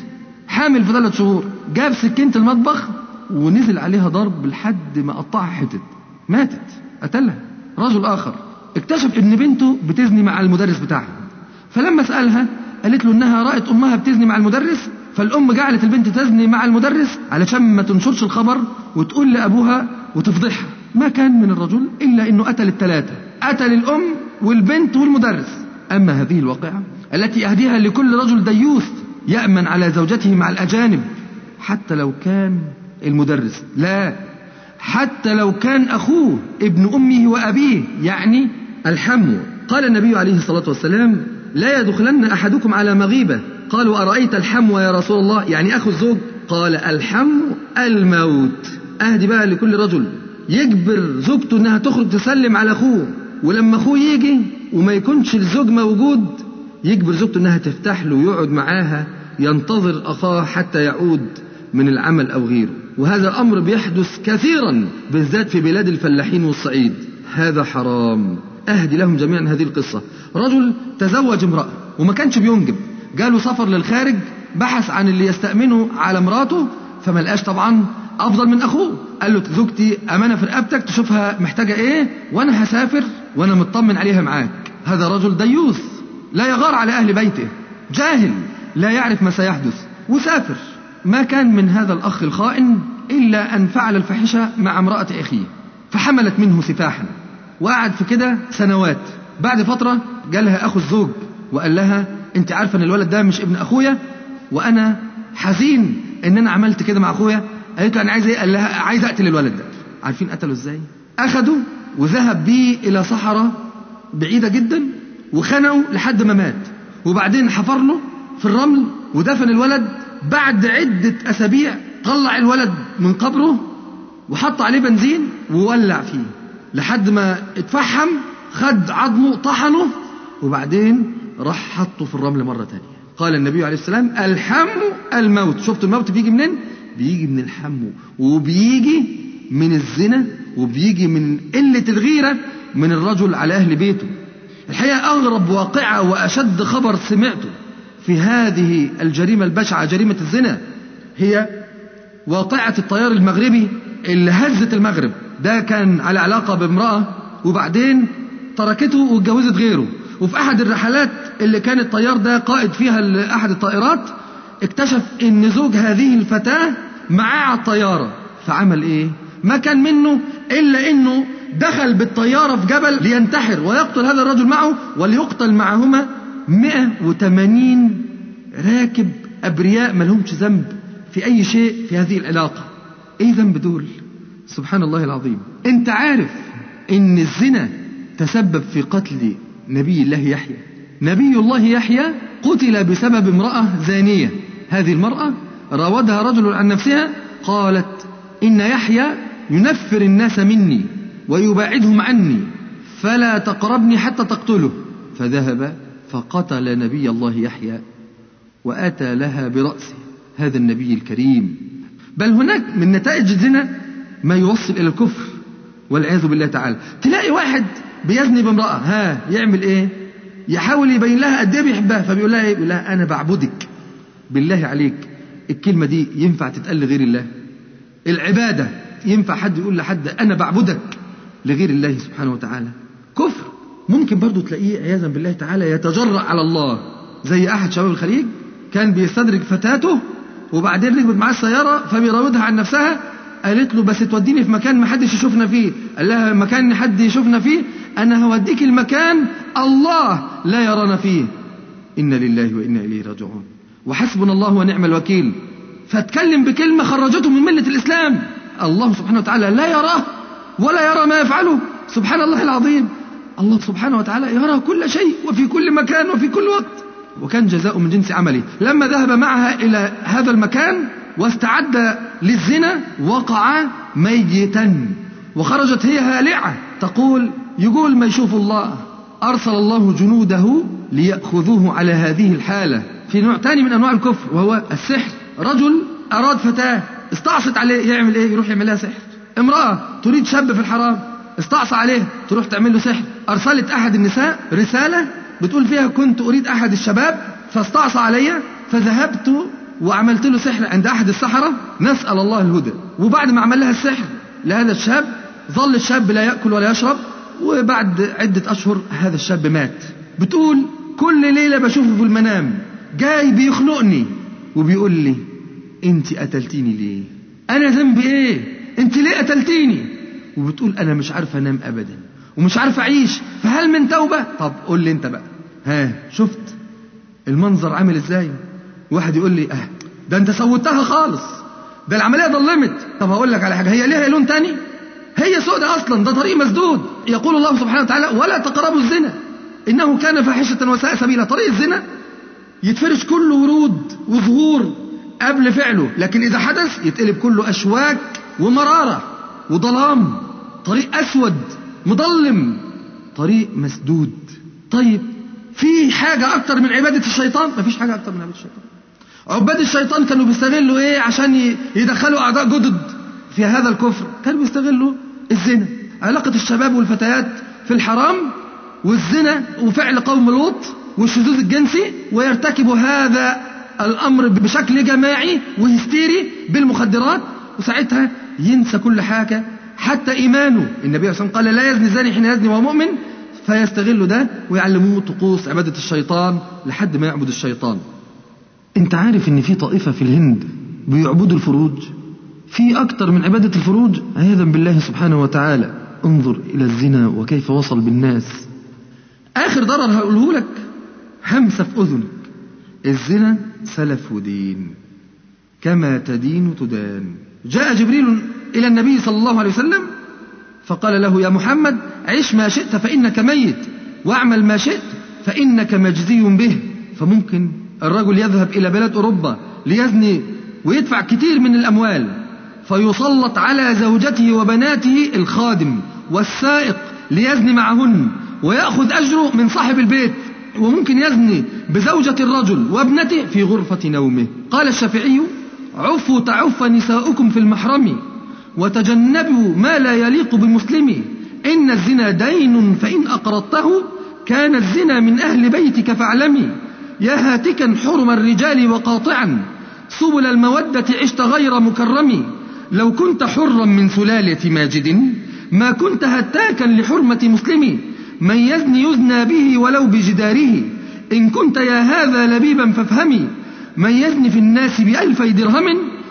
حامل في ثلاث شهور جاب سكينة المطبخ ونزل عليها ضرب لحد ما قطعها حتت ماتت قتلها رجل آخر اكتشف ان بنته بتزني مع المدرس بتاعها فلما سألها قالت له انها رأت امها بتزني مع المدرس فالام جعلت البنت تزني مع المدرس علشان ما تنشرش الخبر وتقول لابوها وتفضحها ما كان من الرجل الا انه قتل الثلاثه قتل الام والبنت والمدرس اما هذه الواقعه التي اهديها لكل رجل ديوث يامن على زوجته مع الاجانب حتى لو كان المدرس لا حتى لو كان اخوه ابن امه وابيه يعني الحمو قال النبي عليه الصلاه والسلام لا يدخلن احدكم على مغيبه قالوا ارايت الحمو يا رسول الله يعني اخو الزوج قال الحمو الموت اهدي بقى لكل رجل يجبر زوجته انها تخرج تسلم على اخوه ولما اخوه يجي وما يكونش الزوج موجود يجبر زوجته انها تفتح له ويقعد معاها ينتظر اخاه حتى يعود من العمل او غيره وهذا الامر بيحدث كثيرا بالذات في بلاد الفلاحين والصعيد هذا حرام اهدي لهم جميعا هذه القصه رجل تزوج امراه وما كانش بينجب جاله سفر للخارج بحث عن اللي يستأمنه على مراته فما لقاش طبعا افضل من اخوه قال له زوجتي امانه في رقبتك تشوفها محتاجه ايه وانا هسافر وانا مطمن عليها معاك هذا رجل ديوث لا يغار على اهل بيته جاهل لا يعرف ما سيحدث وسافر ما كان من هذا الاخ الخائن الا ان فعل الفاحشه مع امراه اخيه فحملت منه سفاحا وقعد في كده سنوات بعد فتره جالها اخو الزوج وقال لها انت عارفه ان الولد ده مش ابن اخويا وانا حزين ان انا عملت كده مع اخويا قالت له انا عايز ايه قال لها عايز اقتل الولد ده عارفين قتله ازاي اخده وذهب بيه الى صحراء بعيده جدا وخنقه لحد ما مات وبعدين حفر له في الرمل ودفن الولد بعد عده اسابيع طلع الولد من قبره وحط عليه بنزين وولع فيه لحد ما اتفحم خد عظمه طحنه وبعدين راح حطه في الرمل مرة تانية قال النبي عليه السلام الحم الموت شفتوا الموت بيجي منين بيجي من الحم وبيجي من الزنا وبيجي من قلة الغيرة من الرجل على أهل بيته الحقيقة أغرب واقعة وأشد خبر سمعته في هذه الجريمة البشعة جريمة الزنا هي واقعة الطيار المغربي اللي هزت المغرب ده كان على علاقة بامرأة وبعدين تركته واتجوزت غيره وفي أحد الرحلات اللي كان الطيار ده قائد فيها لأحد الطائرات اكتشف إن زوج هذه الفتاة معاه على الطيارة فعمل إيه؟ ما كان منه إلا إنه دخل بالطيارة في جبل لينتحر ويقتل هذا الرجل معه وليقتل معهما 180 راكب أبرياء ما لهمش ذنب في أي شيء في هذه العلاقة إيه ذنب دول سبحان الله العظيم أنت عارف إن الزنا تسبب في قتل نبي الله يحيى نبي الله يحيى قتل بسبب امرأة زانية هذه المرأة راودها رجل عن نفسها قالت إن يحيى ينفر الناس مني ويباعدهم عني فلا تقربني حتى تقتله فذهب فقتل نبي الله يحيى وأتى لها برأسه هذا النبي الكريم بل هناك من نتائج الزنا ما يوصل إلى الكفر والعياذ بالله تعالى تلاقي واحد بيزني بامرأة ها يعمل ايه يحاول يبين لها قد ايه بيحبها فبيقول لها ايه بيقول لها انا بعبدك بالله عليك الكلمة دي ينفع تتقال لغير الله العبادة ينفع حد يقول لحد انا بعبدك لغير الله سبحانه وتعالى كفر ممكن برضو تلاقيه عياذا بالله تعالى يتجرأ على الله زي احد شباب الخليج كان بيستدرج فتاته وبعدين ركبت معاه السيارة فبيراودها عن نفسها قالت له بس توديني في مكان ما حدش يشوفنا فيه قال لها مكان حد يشوفنا فيه انا هوديك المكان الله لا يرانا فيه انا لله وانا اليه راجعون وحسبنا الله ونعم الوكيل فاتكلم بكلمه خرجته من مله الاسلام الله سبحانه وتعالى لا يراه ولا يرى ما يفعله سبحان الله العظيم الله سبحانه وتعالى يرى كل شيء وفي كل مكان وفي كل وقت وكان جزاء من جنس عمله لما ذهب معها الى هذا المكان واستعد للزنا وقع ميتا وخرجت هي هالعة تقول يقول ما يشوف الله أرسل الله جنوده ليأخذوه على هذه الحالة في نوع تاني من أنواع الكفر وهو السحر رجل أراد فتاة استعصت عليه يعمل إيه يروح يعمل لها سحر امرأة تريد شاب في الحرام استعصى عليه تروح تعمل له سحر أرسلت أحد النساء رسالة بتقول فيها كنت أريد أحد الشباب فاستعصى علي فذهبت وعملت له سحر عند أحد السحرة نسأل الله الهدى وبعد ما عمل لها السحر لهذا الشاب ظل الشاب لا يأكل ولا يشرب وبعد عدة أشهر هذا الشاب مات بتقول كل ليلة بشوفه في المنام جاي بيخنقني وبيقول لي انت قتلتيني ليه انا ذنبي ايه انت ليه قتلتيني وبتقول انا مش عارفه انام ابدا ومش عارفه اعيش فهل من توبه طب قول لي انت بقى ها شفت المنظر عامل ازاي واحد يقول لي اه ده انت سوتها خالص ده العمليه ضلمت طب هقول لك على حاجه هي ليها لون تاني هي سودة اصلا ده طريق مسدود يقول الله سبحانه وتعالى ولا تقربوا الزنا انه كان فاحشه وساء سبيلا طريق الزنا يتفرش كله ورود وزهور قبل فعله لكن إذا حدث يتقلب كله أشواك ومرارة وظلام طريق أسود مظلم طريق مسدود طيب في حاجة أكتر من عبادة الشيطان مفيش حاجة أكتر من عبادة الشيطان عباد الشيطان كانوا بيستغلوا إيه عشان يدخلوا أعداء جدد في هذا الكفر كانوا بيستغلوا الزنا علاقة الشباب والفتيات في الحرام والزنا وفعل قوم لوط والشذوذ الجنسي ويرتكب هذا الأمر بشكل جماعي وهستيري بالمخدرات وساعتها ينسى كل حاجة حتى إيمانه النبي عليه الصلاة والسلام قال لا يزني زاني حين يزني وهو مؤمن فيستغل ده ويعلموه طقوس عبادة الشيطان لحد ما يعبد الشيطان انت عارف ان في طائفة في الهند بيعبدوا الفروج في أكتر من عبادة الفروج عياذا بالله سبحانه وتعالى انظر إلى الزنا وكيف وصل بالناس آخر ضرر هقوله لك همسة في أذنك الزنا سلف ودين كما تدين تدان جاء جبريل إلى النبي صلى الله عليه وسلم فقال له يا محمد عش ما شئت فإنك ميت واعمل ما شئت فإنك مجزي به فممكن الرجل يذهب إلى بلاد أوروبا ليزني ويدفع كتير من الأموال فيسلط على زوجته وبناته الخادم والسائق ليزني معهن ويأخذ أجره من صاحب البيت وممكن يزني بزوجة الرجل وابنته في غرفة نومه قال الشافعي عفوا تعف نساؤكم في المحرم وتجنبوا ما لا يليق بمسلم إن الزنا دين فإن أقرضته كان الزنا من أهل بيتك فاعلمي يا هاتكا حرم الرجال وقاطعا سبل المودة عشت غير مكرم لو كنت حرا من سلالة ماجد ما كنت هتاكا لحرمة مسلم من يزني يزنى به ولو بجداره إن كنت يا هذا لبيبا فافهمي من يزني في الناس بألفي درهم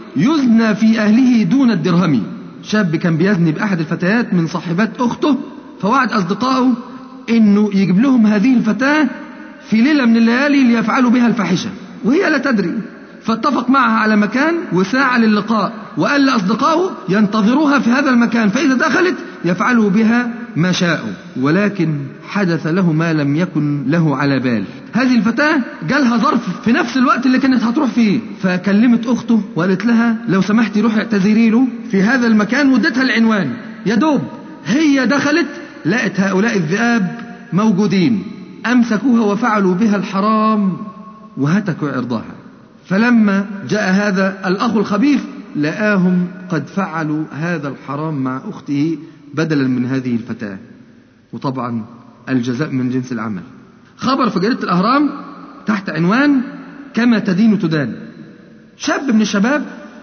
يزنى في أهله دون الدرهم شاب كان بيزني بأحد الفتيات من صاحبات أخته فوعد أصدقائه إنه يجيب لهم هذه الفتاة في ليلة من الليالي ليفعلوا بها الفاحشة وهي لا تدري فاتفق معها على مكان وساعة للقاء وقال لأصدقائه ينتظروها في هذا المكان فإذا دخلت يفعلوا بها ما شاءوا ولكن حدث له ما لم يكن له على بال هذه الفتاة جالها ظرف في نفس الوقت اللي كانت هتروح فيه فكلمت أخته وقالت لها لو سمحتي روحي اعتذري له في هذا المكان وادتها العنوان يا دوب هي دخلت لقت هؤلاء الذئاب موجودين أمسكوها وفعلوا بها الحرام وهتكوا عرضها فلما جاء هذا الأخ الخبيث لآهم قد فعلوا هذا الحرام مع أخته بدلا من هذه الفتاة وطبعا الجزاء من جنس العمل خبر في جريدة الأهرام تحت عنوان كما تدين تدان شاب من الشباب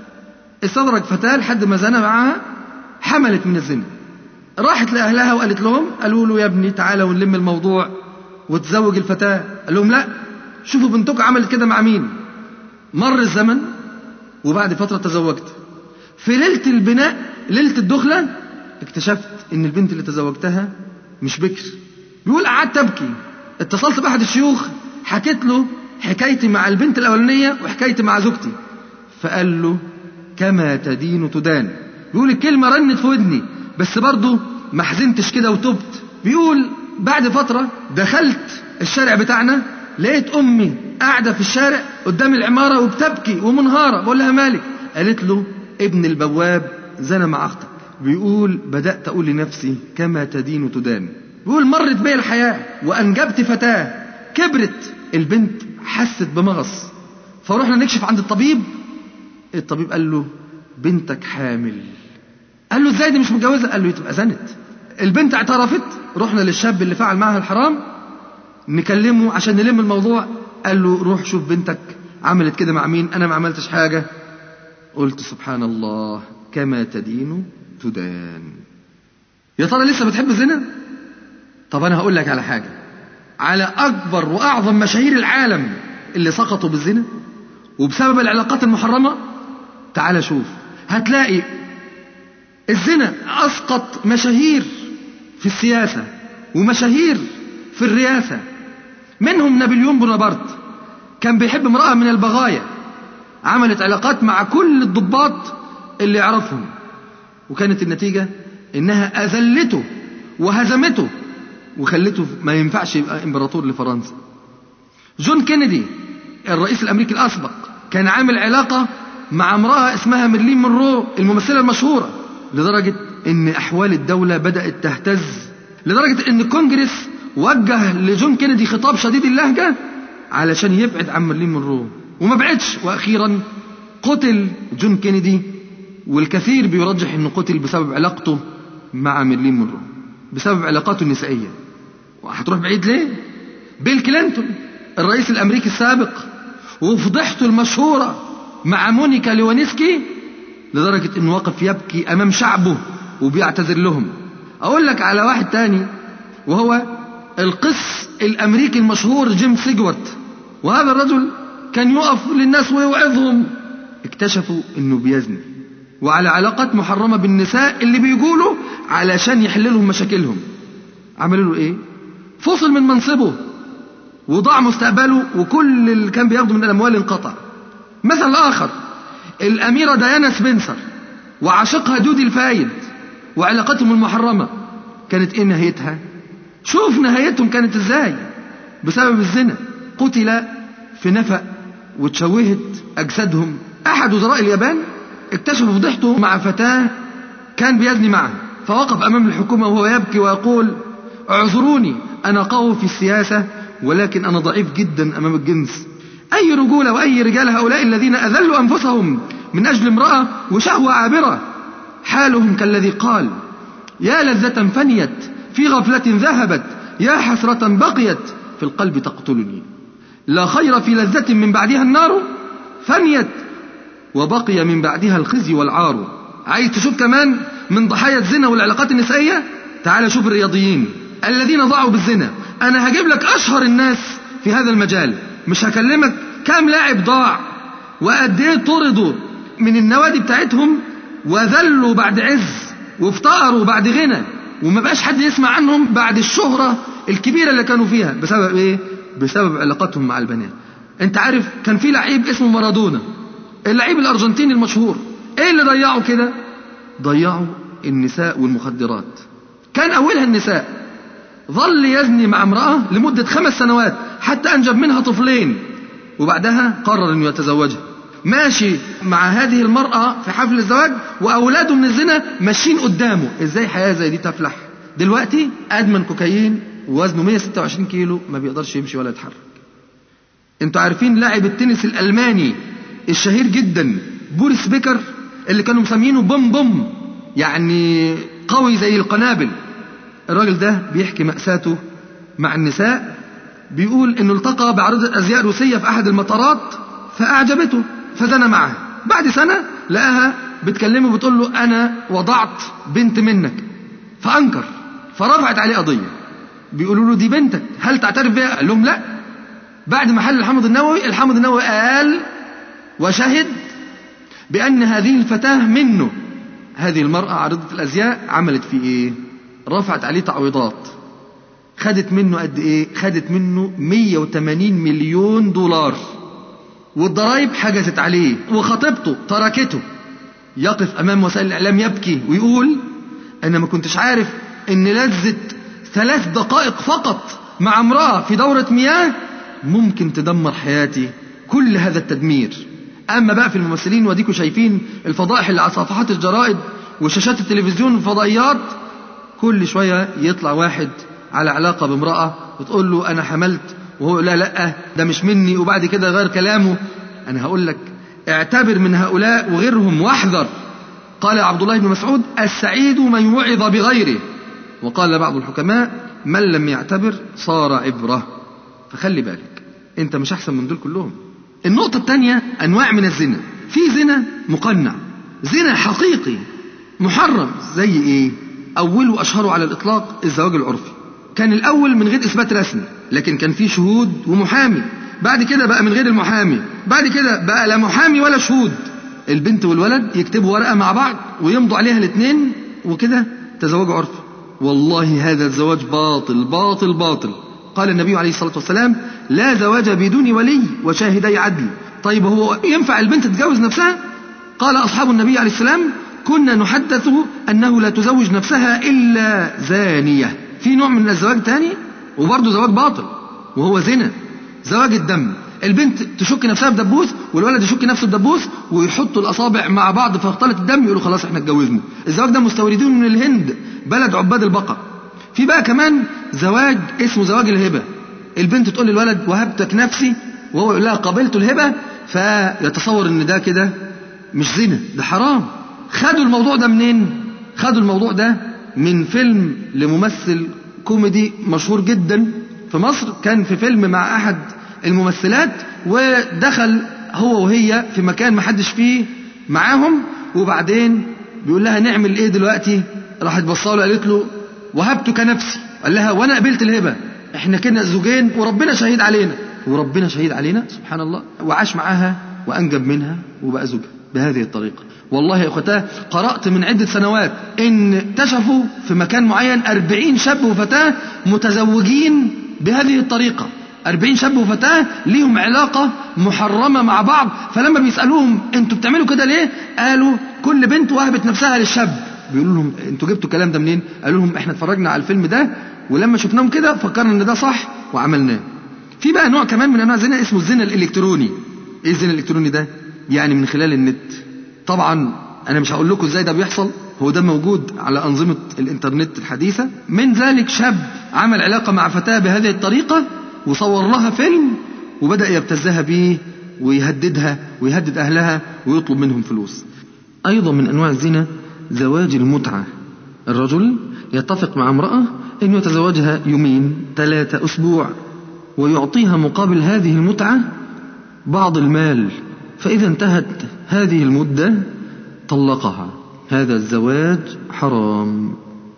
استدرج فتاة لحد ما زنى معها حملت من الزنا راحت لأهلها وقالت لهم قالوا له يا ابني تعالى ونلم الموضوع وتزوج الفتاة قال لهم لا شوفوا بنتكم عملت كده مع مين مر الزمن وبعد فترة تزوجت في ليلة البناء ليلة الدخلة اكتشفت ان البنت اللي تزوجتها مش بكر بيقول قعدت ابكي اتصلت باحد الشيوخ حكيت له حكايتي مع البنت الاولانيه وحكايتي مع زوجتي فقال له كما تدين تدان بيقول الكلمه رنت في ودني بس برضه ما حزنتش كده وتبت بيقول بعد فتره دخلت الشارع بتاعنا لقيت امي قاعده في الشارع قدام العماره وبتبكي ومنهاره بقول لها مالك قالت له ابن البواب زنى مع اختك بيقول بدأت أقول لنفسي كما تدين تدان بيقول مرت بي الحياة وأنجبت فتاة كبرت البنت حست بمغص فروحنا نكشف عند الطبيب الطبيب قال له بنتك حامل قال له ازاي دي مش متجوزة قال له تبقى زنت البنت اعترفت رحنا للشاب اللي فعل معها الحرام نكلمه عشان نلم الموضوع قال له روح شوف بنتك عملت كده مع مين انا ما عملتش حاجة قلت سبحان الله كما تدين تدان يا ترى لسه بتحب الزنا طب انا هقول لك على حاجة على اكبر واعظم مشاهير العالم اللي سقطوا بالزنا وبسبب العلاقات المحرمة تعال شوف هتلاقي الزنا اسقط مشاهير في السياسة ومشاهير في الرئاسة منهم نابليون بونابرت كان بيحب امرأة من البغايا عملت علاقات مع كل الضباط اللي يعرفهم وكانت النتيجة انها اذلته وهزمته وخلته ما ينفعش يبقى امبراطور لفرنسا جون كينيدي الرئيس الامريكي الاسبق كان عامل علاقة مع امرأة اسمها ميرلين مونرو الممثلة المشهورة لدرجة ان احوال الدولة بدأت تهتز لدرجة ان الكونجرس وجه لجون كينيدي خطاب شديد اللهجة علشان يبعد عن ميرلين مونرو وما بعدش واخيرا قتل جون كينيدي والكثير بيرجح انه قتل بسبب علاقته مع ميرلين مونرو بسبب علاقاته النسائية وهتروح بعيد ليه بيل كلينتون الرئيس الامريكي السابق وفضحته المشهورة مع مونيكا ليوانسكي لدرجة انه واقف يبكي امام شعبه وبيعتذر لهم اقول لك على واحد تاني وهو القس الامريكي المشهور جيم سيجورت وهذا الرجل كان يقف للناس ويوعظهم اكتشفوا انه بيزني وعلى علاقات محرمة بالنساء اللي بيقولوا علشان يحللهم مشاكلهم عملوا له ايه فصل من منصبه وضاع مستقبله وكل اللي كان بياخده من الاموال انقطع مثل اخر الاميرة ديانا سبنسر وعاشقها دودي الفايد وعلاقتهم المحرمة كانت ايه نهايتها شوف نهايتهم كانت ازاي بسبب الزنا قتل في نفق وتشوهت اجسادهم احد وزراء اليابان اكتشف فضيحته مع فتاة كان بيزني معها فوقف امام الحكومة وهو يبكي ويقول اعذروني انا قوي في السياسة ولكن انا ضعيف جدا امام الجنس اي رجولة واي رجال هؤلاء الذين اذلوا انفسهم من اجل امرأة وشهوة عابرة حالهم كالذي قال يا لذة فنيت في غفلة ذهبت يا حسرة بقيت في القلب تقتلني لا خير في لذة من بعدها النار فنيت وبقي من بعدها الخزي والعار عايز تشوف كمان من ضحايا الزنا والعلاقات النسائية تعال شوف الرياضيين الذين ضاعوا بالزنا انا هجيب لك اشهر الناس في هذا المجال مش هكلمك كام لاعب ضاع وقد ايه طردوا من النوادي بتاعتهم وذلوا بعد عز وافتقروا بعد غنى وما بقاش حد يسمع عنهم بعد الشهرة الكبيرة اللي كانوا فيها بسبب ايه بسبب علاقتهم مع البنات انت عارف كان في لعيب اسمه مارادونا اللعيب الارجنتيني المشهور ايه اللي ضيعه كده ضيعوا النساء والمخدرات كان اولها النساء ظل يزني مع امرأة لمدة خمس سنوات حتى انجب منها طفلين وبعدها قرر انه يتزوجها ماشي مع هذه المرأة في حفل الزواج وأولاده من الزنا ماشيين قدامه إزاي حياة زي دي تفلح دلوقتي أدمن كوكايين ووزنه 126 كيلو ما بيقدرش يمشي ولا يتحرك انتوا عارفين لاعب التنس الألماني الشهير جدا بوريس بيكر اللي كانوا مسمينه بوم بوم يعني قوي زي القنابل الراجل ده بيحكي مأساته مع النساء بيقول انه التقى بعرضة ازياء روسية في احد المطارات فاعجبته فزنى معها بعد سنة لقاها بتكلمه بتقول له أنا وضعت بنت منك فأنكر فرفعت عليه قضية بيقولوا له دي بنتك هل تعترف بها قال لهم لا بعد ما حل الحمض النووي الحمض النووي قال وشهد بأن هذه الفتاة منه هذه المرأة عارضة الأزياء عملت فيه إيه رفعت عليه تعويضات خدت منه قد إيه خدت منه 180 مليون دولار والضرايب حجزت عليه وخطيبته تركته يقف أمام وسائل الإعلام يبكي ويقول أنا ما كنتش عارف إن لذة ثلاث دقائق فقط مع امرأة في دورة مياه ممكن تدمر حياتي كل هذا التدمير أما بقى في الممثلين وديكوا شايفين الفضائح اللي على صفحات الجرائد وشاشات التلفزيون والفضائيات كل شوية يطلع واحد على علاقة بامرأة وتقول له أنا حملت وهو لا لا ده مش مني وبعد كده غير كلامه أنا هقول لك اعتبر من هؤلاء وغيرهم واحذر قال عبد الله بن مسعود السعيد من وعظ بغيره وقال بعض الحكماء من لم يعتبر صار عبرة فخلي بالك انت مش احسن من دول كلهم النقطة الثانية أنواع من الزنا في زنا مقنع زنا حقيقي محرم زي إيه أوله وأشهره على الإطلاق الزواج العرفي كان الأول من غير إثبات رسمي لكن كان في شهود ومحامي بعد كده بقى من غير المحامي بعد كده بقى لا محامي ولا شهود البنت والولد يكتبوا ورقة مع بعض ويمضوا عليها الاثنين وكده تزوجوا عرفي والله هذا الزواج باطل باطل باطل قال النبي عليه الصلاة والسلام لا زواج بدون ولي وشاهدي عدل طيب هو ينفع البنت تتجوز نفسها قال أصحاب النبي عليه السلام كنا نحدث أنه لا تزوج نفسها إلا زانية في نوع من الزواج تاني وبرضه زواج باطل وهو زنا زواج الدم البنت تشك نفسها بدبوس والولد يشك نفسه بدبوس ويحطوا الاصابع مع بعض فاختلط الدم يقولوا خلاص احنا اتجوزنا الزواج ده مستوردين من الهند بلد عباد البقر في بقى كمان زواج اسمه زواج الهبه البنت تقول للولد وهبتك نفسي وهو يقول لها قبلت الهبه فيتصور ان ده كده مش زنا ده حرام خدوا الموضوع ده منين خدوا الموضوع ده من فيلم لممثل كوميدي مشهور جدا في مصر كان في فيلم مع احد الممثلات ودخل هو وهي في مكان ما حدش فيه معاهم وبعدين بيقول لها نعمل ايه دلوقتي راحت بصاله قالت له وهبتك نفسي قال لها وانا قبلت الهبه احنا كنا زوجين وربنا شهيد علينا وربنا شهيد علينا سبحان الله وعاش معاها وانجب منها وبقى زوجها بهذه الطريقه والله يا اخوتاه قرأت من عدة سنوات ان اكتشفوا في مكان معين أربعين شاب وفتاة متزوجين بهذه الطريقة أربعين شاب وفتاة ليهم علاقة محرمة مع بعض فلما بيسألوهم انتوا بتعملوا كده ليه قالوا كل بنت وهبت نفسها للشاب بيقولوا لهم انتوا جبتوا الكلام ده منين قالوا لهم احنا اتفرجنا على الفيلم ده ولما شفناهم كده فكرنا ان ده صح وعملناه في بقى نوع كمان من انواع الزنا اسمه الزنا الالكتروني ايه الزنا الالكتروني ده يعني من خلال النت طبعا انا مش هقول لكم ازاي ده بيحصل هو ده موجود على انظمه الانترنت الحديثه من ذلك شاب عمل علاقه مع فتاه بهذه الطريقه وصور لها فيلم وبدا يبتزها بيه ويهددها ويهدد اهلها ويطلب منهم فلوس ايضا من انواع الزنا زواج المتعه الرجل يتفق مع امراه انه يتزوجها يومين ثلاثه اسبوع ويعطيها مقابل هذه المتعه بعض المال فإذا انتهت هذه المدة طلقها هذا الزواج حرام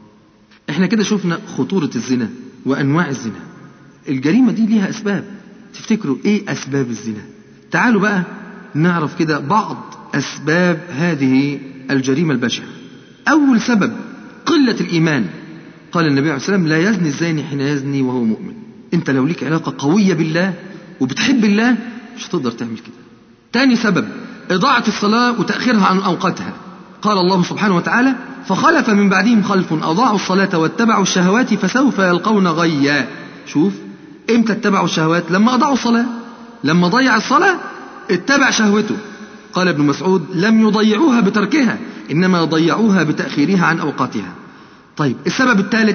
احنا كده شفنا خطورة الزنا وأنواع الزنا الجريمة دي ليها أسباب تفتكروا إيه أسباب الزنا تعالوا بقى نعرف كده بعض أسباب هذه الجريمة البشعة أول سبب قلة الإيمان قال النبي عليه الصلاة والسلام لا يزني الزاني حين يزني وهو مؤمن أنت لو ليك علاقة قوية بالله وبتحب الله مش هتقدر تعمل كده تاني سبب إضاعة الصلاة وتأخيرها عن أوقاتها قال الله سبحانه وتعالى فخلف من بعدهم خلف أضاعوا الصلاة واتبعوا الشهوات فسوف يلقون غيا شوف إمتى اتبعوا الشهوات لما أضاعوا الصلاة لما ضيع الصلاة اتبع شهوته قال ابن مسعود لم يضيعوها بتركها إنما ضيعوها بتأخيرها عن أوقاتها طيب السبب الثالث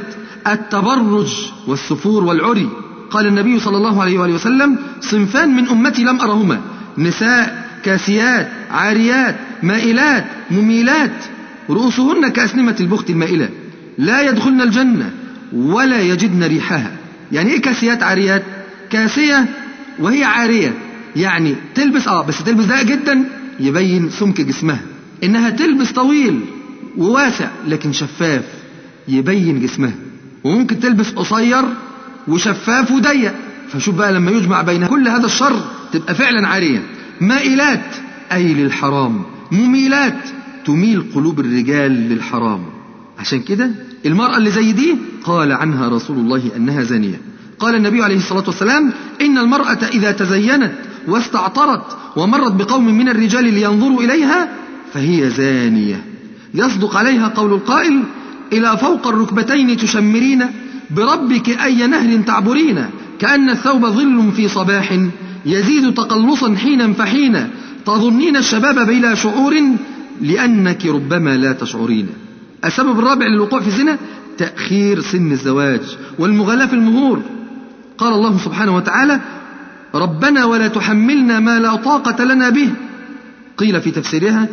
التبرج والسفور والعري قال النبي صلى الله عليه وآله وسلم صنفان من أمتي لم أرهما نساء كاسيات عاريات مائلات مميلات رؤوسهن كأسنمة البخت المائلة لا يدخلن الجنة ولا يجدن ريحها يعني ايه كاسيات عاريات كاسية وهي عارية يعني تلبس اه بس تلبس ضيق جدا يبين سمك جسمها انها تلبس طويل وواسع لكن شفاف يبين جسمها وممكن تلبس قصير وشفاف وضيق فشوف بقى لما يجمع بين كل هذا الشر تبقى فعلا عارية مائلات أي للحرام مميلات تميل قلوب الرجال للحرام عشان كده المرأة اللي زي دي قال عنها رسول الله أنها زانية قال النبي عليه الصلاة والسلام إن المرأة إذا تزينت واستعطرت ومرت بقوم من الرجال لينظروا إليها فهي زانية يصدق عليها قول القائل إلى فوق الركبتين تشمرين بربك أي نهر تعبرين كأن الثوب ظل في صباح يزيد تقلصا حينا فحينا تظنين الشباب بلا شعور لأنك ربما لا تشعرين السبب الرابع للوقوع في الزنا تأخير سن الزواج والمغالاة في المهور قال الله سبحانه وتعالى ربنا ولا تحملنا ما لا طاقة لنا به قيل في تفسيرها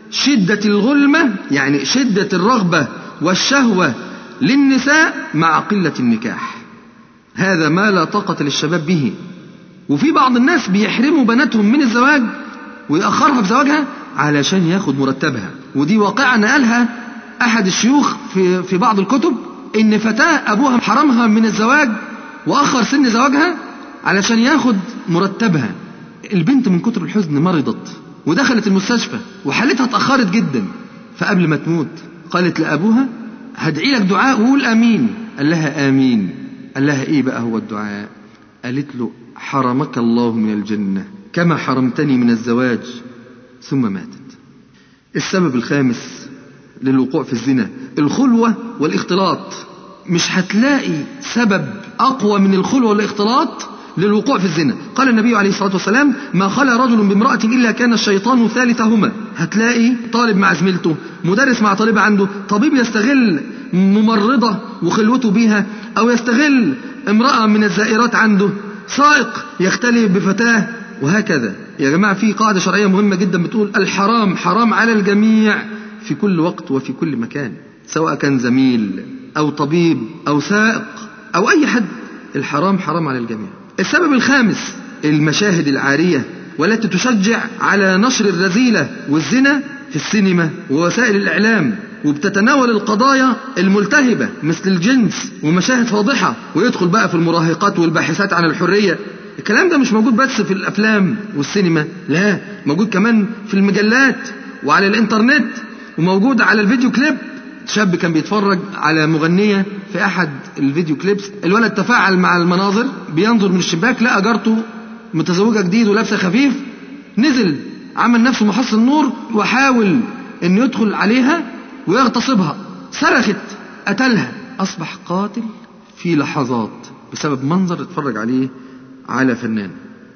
شدة الغلمة يعني شدة الرغبة والشهوة للنساء مع قلة النكاح هذا ما لا طاقة للشباب به وفي بعض الناس بيحرموا بناتهم من الزواج ويأخرها في زواجها علشان ياخد مرتبها ودي واقعة نقلها أحد الشيوخ في في بعض الكتب إن فتاة أبوها حرمها من الزواج وأخر سن زواجها علشان ياخد مرتبها البنت من كتر الحزن مرضت ودخلت المستشفى وحالتها اتأخرت جدا فقبل ما تموت قالت لأبوها هدعي لك دعاء وقول آمين قال لها آمين قال لها إيه بقى هو الدعاء قالت له حرمك الله من الجنة كما حرمتني من الزواج ثم ماتت السبب الخامس للوقوع في الزنا الخلوة والاختلاط مش هتلاقي سبب أقوى من الخلوة والاختلاط للوقوع في الزنا قال النبي عليه الصلاة والسلام ما خلى رجل بامرأة إلا كان الشيطان ثالثهما هتلاقي طالب مع زميلته مدرس مع طالبة عنده طبيب يستغل ممرضة وخلوته بيها أو يستغل امرأة من الزائرات عنده سائق يختلي بفتاة وهكذا يا جماعة في قاعدة شرعية مهمة جدا بتقول الحرام حرام على الجميع في كل وقت وفي كل مكان سواء كان زميل أو طبيب أو سائق أو أي حد الحرام حرام على الجميع السبب الخامس المشاهد العارية والتي تشجع على نشر الرذيلة والزنا في السينما ووسائل الإعلام وبتتناول القضايا الملتهبة مثل الجنس ومشاهد فاضحة ويدخل بقى في المراهقات والباحثات عن الحرية الكلام ده مش موجود بس في الأفلام والسينما لا موجود كمان في المجلات وعلى الإنترنت وموجود على الفيديو كليب شاب كان بيتفرج على مغنية في أحد الفيديو كليبس الولد تفاعل مع المناظر بينظر من الشباك لقى جارته متزوجة جديد ولابسة خفيف نزل عمل نفسه محصن نور وحاول انه يدخل عليها ويغتصبها صرخت قتلها أصبح قاتل في لحظات بسبب منظر اتفرج عليه على فنان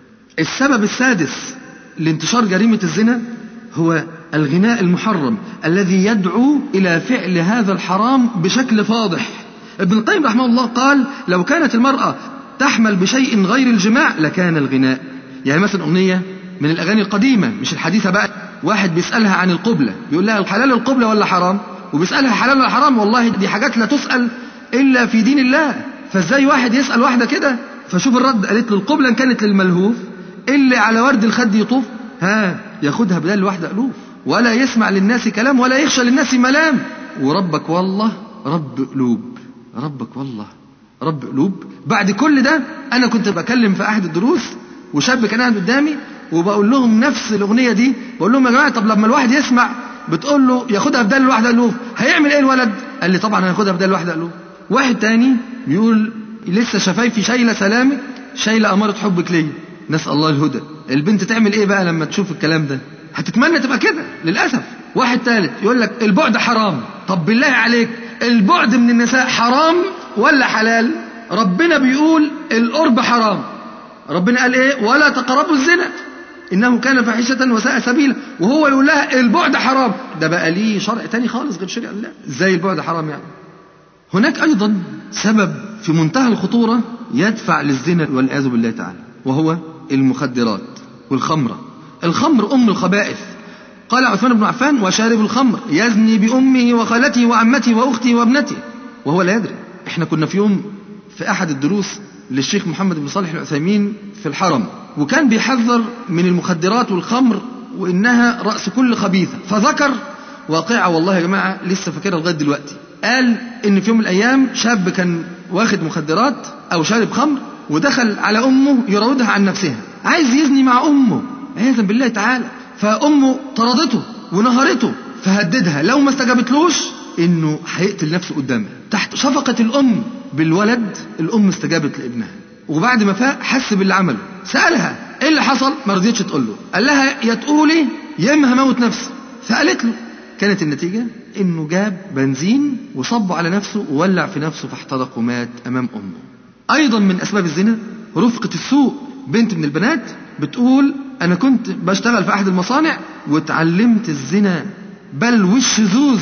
السبب السادس لانتشار جريمة الزنا هو الغناء المحرم الذي يدعو إلى فعل هذا الحرام بشكل فاضح ابن القيم رحمه الله قال لو كانت المرأة تحمل بشيء غير الجماع لكان الغناء يعني مثلا أغنية من الأغاني القديمة مش الحديثة بقى واحد بيسألها عن القبلة بيقول لها حلال القبلة ولا حرام وبيسألها حلال ولا حرام والله دي حاجات لا تسأل إلا في دين الله فازاي واحد يسأل واحدة كده فشوف الرد قالت له القبلة إن كانت للملهوف اللي على ورد الخد يطوف ها ياخدها بدل الواحدة ألوف ولا يسمع للناس كلام ولا يخشى للناس ملام وربك والله رب قلوب ربك والله رب قلوب بعد كل ده أنا كنت بكلم في أحد الدروس وشاب كان قاعد قدامي وبقول لهم نفس الأغنية دي بقول لهم يا جماعة طب لما الواحد يسمع بتقول له ياخدها بدل الواحدة ألوف هيعمل إيه الولد؟ قال لي طبعا هياخدها بدل الواحدة ألوف واحد تاني بيقول لسه شفايفي شايلة سلامك شايلة أمارة حبك ليا نسأل الله الهدى البنت تعمل إيه بقى لما تشوف الكلام ده هتتمنى تبقى كده للأسف واحد ثالث يقول لك البعد حرام طب بالله عليك البعد من النساء حرام ولا حلال ربنا بيقول القرب حرام ربنا قال ايه ولا تقربوا الزنا انه كان فاحشة وساء سبيلا وهو يقول لها البعد حرام ده بقى ليه شرع تاني خالص غير شرع الله ازاي البعد حرام يعني هناك ايضا سبب في منتهى الخطورة يدفع للزنا والعياذ بالله تعالى وهو المخدرات والخمرة الخمر أم الخبائث قال عثمان بن عفان وشارب الخمر يزني بأمه وخالته وعمته وأخته وابنته وهو لا يدري احنا كنا في يوم في أحد الدروس للشيخ محمد بن صالح العثيمين في الحرم وكان بيحذر من المخدرات والخمر وإنها رأس كل خبيثة فذكر واقعة والله يا جماعة لسه فاكرها لغاية دلوقتي قال إن في يوم من الأيام شاب كان واخد مخدرات أو شارب خمر ودخل على أمه يراودها عن نفسها عايز يزني مع أمه عياذا بالله تعالى فأمه طردته ونهرته فهددها لو ما استجابتلوش إنه هيقتل نفسه قدامها تحت شفقة الأم بالولد الأم استجابت لابنها وبعد ما فاق حس باللي عمله سألها إيه اللي حصل ما رضيتش تقول له قال لها يا تقولي يا إما هموت نفسي فقالت له كانت النتيجة إنه جاب بنزين وصبه على نفسه وولع في نفسه فاحترق ومات أمام أمه أيضا من أسباب الزنا رفقة السوء بنت من البنات بتقول أنا كنت بشتغل في أحد المصانع واتعلمت الزنا بل والشذوذ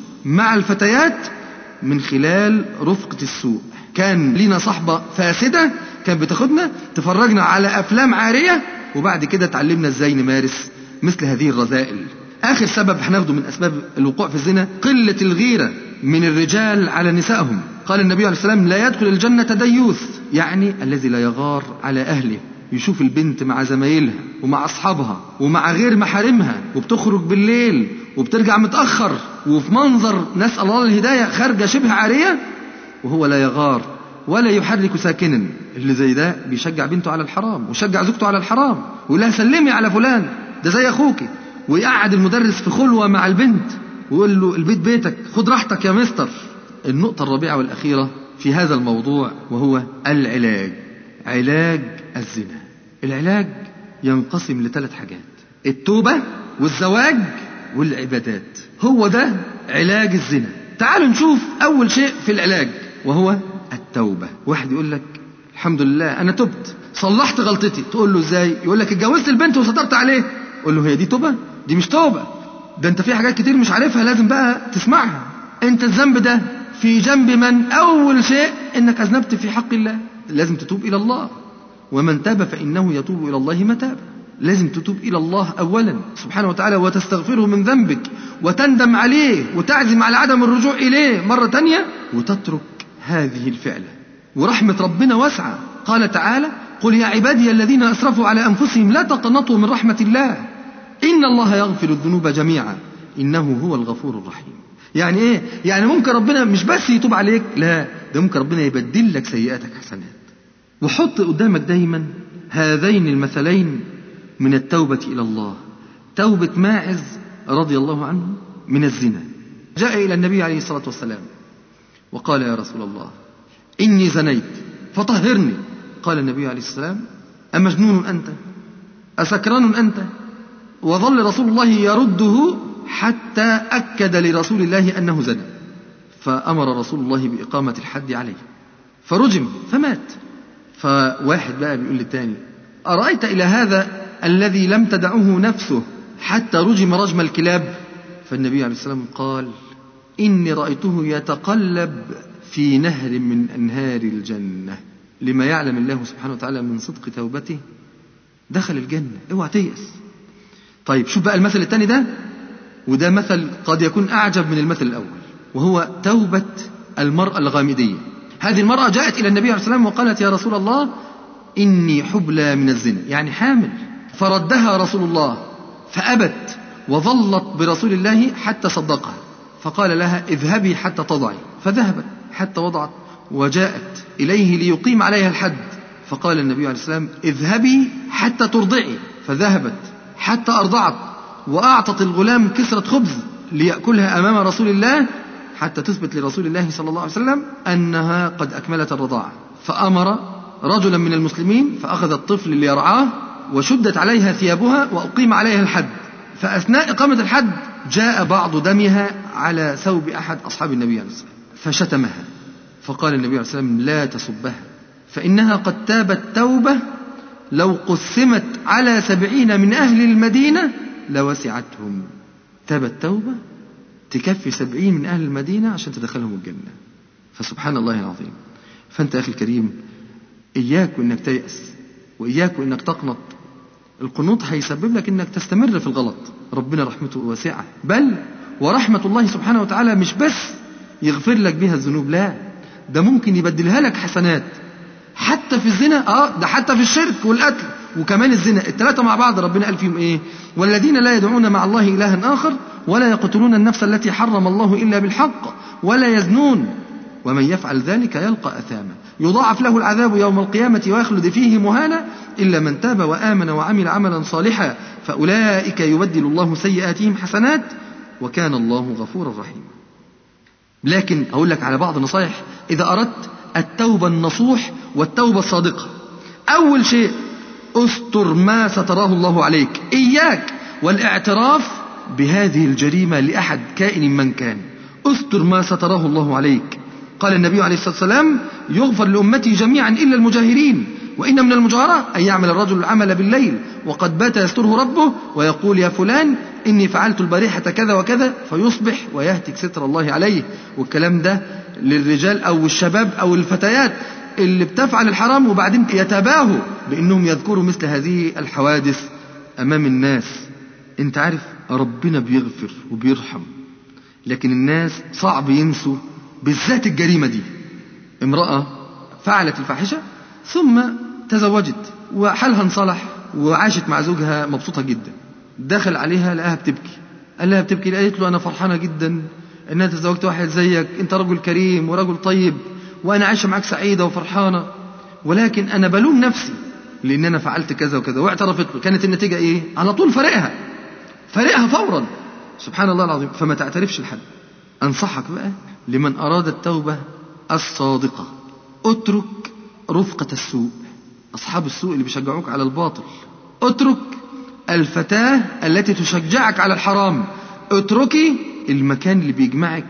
مع الفتيات من خلال رفقة السوء كان لينا صحبة فاسدة كانت بتاخدنا تفرجنا على أفلام عارية وبعد كده اتعلمنا ازاي نمارس مثل هذه الرذائل آخر سبب هناخده من أسباب الوقوع في الزنا قلة الغيرة من الرجال على نسائهم قال النبي عليه السلام لا يدخل الجنة ديوث يعني الذي لا يغار على أهله يشوف البنت مع زمايلها ومع أصحابها ومع غير محارمها وبتخرج بالليل وبترجع متأخر وفي منظر نسأل الله الهداية خارجة شبه عارية وهو لا يغار ولا يحرك ساكنا اللي زي ده بيشجع بنته على الحرام ويشجع زوجته على الحرام ويقول لها سلمي على فلان ده زي اخوك ويقعد المدرس في خلوه مع البنت ويقول له البيت بيتك خد راحتك يا مستر النقطه الرابعه والاخيره في هذا الموضوع وهو العلاج علاج الزنا العلاج ينقسم لثلاث حاجات التوبه والزواج والعبادات هو ده علاج الزنا تعالوا نشوف اول شيء في العلاج وهو التوبة واحد يقول لك الحمد لله أنا تبت صلحت غلطتي تقول له ازاي يقول لك اتجوزت البنت وسترت عليه قول له هي دي توبة دي مش توبة ده انت في حاجات كتير مش عارفها لازم بقى تسمعها انت الذنب ده في جنب من اول شيء انك اذنبت في حق الله لازم تتوب الى الله ومن تاب فانه يتوب الى الله متابا لازم تتوب الى الله اولا سبحانه وتعالى وتستغفره من ذنبك وتندم عليه وتعزم على عدم الرجوع اليه مره تانيه وتترك هذه الفعلة ورحمة ربنا واسعة قال تعالى قل يا عبادي الذين أسرفوا على أنفسهم لا تقنطوا من رحمة الله إن الله يغفر الذنوب جميعا إنه هو الغفور الرحيم يعني إيه؟ يعني ممكن ربنا مش بس يتوب عليك لا ده ممكن ربنا يبدل لك سيئاتك حسنات وحط قدامك دايما هذين المثلين من التوبة إلى الله توبة ماعز رضي الله عنه من الزنا جاء إلى النبي عليه الصلاة والسلام وقال يا رسول الله إني زنيت فطهرني قال النبي عليه السلام أمجنون أنت أسكران أنت وظل رسول الله يرده حتى أكد لرسول الله أنه زنى فأمر رسول الله بإقامة الحد عليه فرجم فمات فواحد بقى بيقول للتاني أرأيت إلى هذا الذي لم تدعه نفسه حتى رجم رجم الكلاب فالنبي عليه السلام قال إني رأيته يتقلب في نهر من أنهار الجنة لما يعلم الله سبحانه وتعالى من صدق توبته دخل الجنة اوعى تيأس طيب شوف بقى المثل الثاني ده وده مثل قد يكون أعجب من المثل الأول وهو توبة المرأة الغامدية هذه المرأة جاءت إلى النبي عليه الصلاة والسلام وقالت يا رسول الله إني حبلى من الزنا يعني حامل فردها رسول الله فأبت وظلت برسول الله حتى صدقها فقال لها اذهبي حتى تضعي فذهبت حتى وضعت وجاءت إليه ليقيم عليها الحد فقال النبي عليه السلام اذهبي حتى ترضعي فذهبت حتى أرضعت وأعطت الغلام كسرة خبز ليأكلها أمام رسول الله حتى تثبت لرسول الله صلى الله عليه وسلم أنها قد أكملت الرضاعة فأمر رجلا من المسلمين فأخذ الطفل ليرعاه وشدت عليها ثيابها وأقيم عليها الحد فأثناء إقامة الحد جاء بعض دمها على ثوب أحد أصحاب النبي عليه الصلاة والسلام فشتمها فقال النبي عليه الصلاة والسلام لا تصبها فإنها قد تابت توبة لو قسمت على سبعين من أهل المدينة لوسعتهم تابت توبة تكفي سبعين من أهل المدينة عشان تدخلهم الجنة فسبحان الله العظيم فأنت أخي الكريم إياك وإنك تيأس وإياك وإنك تقنط القنوط هيسبب لك إنك تستمر في الغلط ربنا رحمته واسعة بل ورحمة الله سبحانه وتعالى مش بس يغفر لك بها الذنوب لا ده ممكن يبدلها لك حسنات حتى في الزنا اه ده حتى في الشرك والقتل وكمان الزنا الثلاثة مع بعض ربنا قال فيهم ايه والذين لا يدعون مع الله إلها آخر ولا يقتلون النفس التي حرم الله إلا بالحق ولا يزنون ومن يفعل ذلك يلقى أثاما يضاعف له العذاب يوم القيامة ويخلد فيه مهانا إلا من تاب وآمن وعمل عملا صالحا فأولئك يبدل الله سيئاتهم حسنات وكان الله غفورا رحيما لكن أقول لك على بعض النصائح إذا أردت التوبة النصوح والتوبة الصادقة أول شيء استر ما ستراه الله عليك إياك والاعتراف بهذه الجريمة لأحد كائن من كان استر ما ستراه الله عليك قال النبي عليه الصلاة والسلام يغفر لأمتي جميعا إلا المجاهرين وإن من المجاهرة أن يعمل الرجل العمل بالليل وقد بات يستره ربه ويقول يا فلان إني فعلت البارحة كذا وكذا فيصبح ويهتك ستر الله عليه والكلام ده للرجال أو الشباب أو الفتيات اللي بتفعل الحرام وبعدين يتباهوا بأنهم يذكروا مثل هذه الحوادث أمام الناس أنت عارف ربنا بيغفر وبيرحم لكن الناس صعب ينسوا بالذات الجريمة دي امرأة فعلت الفاحشة ثم تزوجت وحالها انصلح وعاشت مع زوجها مبسوطة جدا دخل عليها لقاها بتبكي قال لها بتبكي قالت له أنا فرحانة جدا إن أنا تزوجت واحد زيك أنت رجل كريم ورجل طيب وأنا عايشة معاك سعيدة وفرحانة ولكن أنا بلوم نفسي لأن أنا فعلت كذا وكذا واعترفت له كانت النتيجة إيه؟ على طول فارقها فارقها فورا سبحان الله العظيم فما تعترفش لحد أنصحك بقى لمن أراد التوبة الصادقة اترك رفقة السوء أصحاب السوء اللي بيشجعوك على الباطل اترك الفتاة التي تشجعك على الحرام اتركي المكان اللي بيجمعك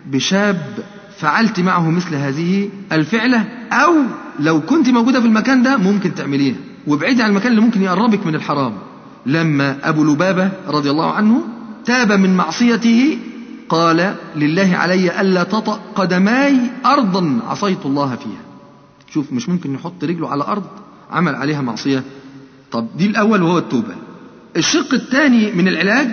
بشاب فعلت معه مثل هذه الفعلة أو لو كنت موجودة في المكان ده ممكن تعمليها وابعدي عن المكان اللي ممكن يقربك من الحرام لما أبو لبابة رضي الله عنه تاب من معصيته قال لله علي ألا تطأ قدماي أرضا عصيت الله فيها شوف مش ممكن يحط رجله على أرض عمل عليها معصية طب دي الأول وهو التوبة الشق الثاني من العلاج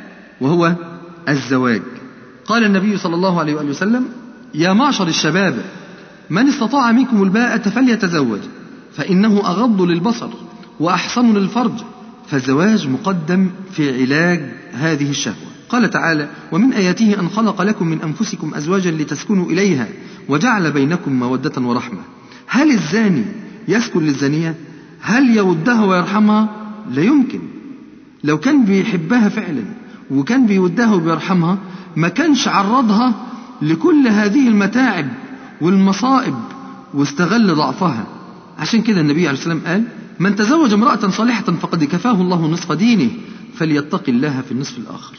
وهو الزواج قال النبي صلى الله عليه وآله وسلم يا معشر الشباب من استطاع منكم الباءة فليتزوج فإنه أغض للبصر وأحصن للفرج فالزواج مقدم في علاج هذه الشهوة قال تعالى ومن آياته أن خلق لكم من أنفسكم أزواجا لتسكنوا إليها وجعل بينكم مودة ورحمة هل الزاني يسكن للزانية هل يودها ويرحمها لا يمكن لو كان بيحبها فعلا وكان بيودها وبيرحمها ما كانش عرضها لكل هذه المتاعب والمصائب واستغل ضعفها عشان كده النبي عليه السلام قال من تزوج امرأة صالحة فقد كفاه الله نصف دينه فليتق الله في النصف الآخر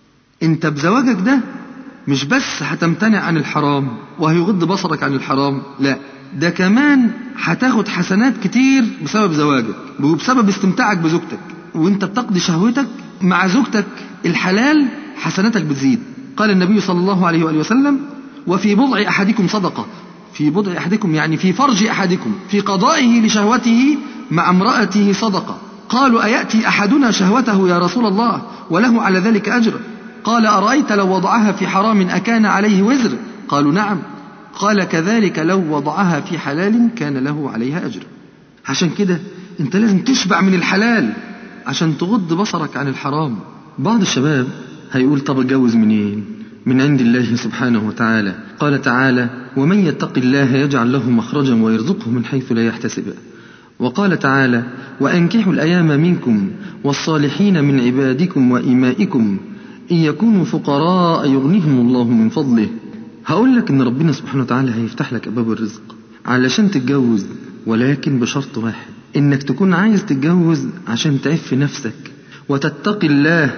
انت بزواجك ده مش بس هتمتنع عن الحرام وهيغض بصرك عن الحرام لا ده كمان هتاخد حسنات كتير بسبب زواجك وبسبب استمتاعك بزوجتك وانت بتقضي شهوتك مع زوجتك الحلال حسناتك بتزيد قال النبي صلى الله عليه وآله وسلم وفي بضع أحدكم صدقة في بضع أحدكم يعني في فرج أحدكم في قضائه لشهوته مع امرأته صدقة قالوا أيأتي أحدنا شهوته يا رسول الله وله على ذلك أجر قال أرأيت لو وضعها في حرام أكان عليه وزر قالوا نعم قال كذلك لو وضعها في حلال كان له عليها أجر عشان كده انت لازم تشبع من الحلال عشان تغض بصرك عن الحرام بعض الشباب هيقول طب اتجوز منين من عند الله سبحانه وتعالى قال تعالى ومن يتق الله يجعل له مخرجا ويرزقه من حيث لا يحتسب وقال تعالى وأنكحوا الأيام منكم والصالحين من عبادكم وإمائكم إن يكونوا فقراء يغنيهم الله من فضله هقول لك إن ربنا سبحانه وتعالى هيفتح لك أبواب الرزق علشان تتجوز ولكن بشرط واحد إنك تكون عايز تتجوز عشان تعف نفسك وتتقي الله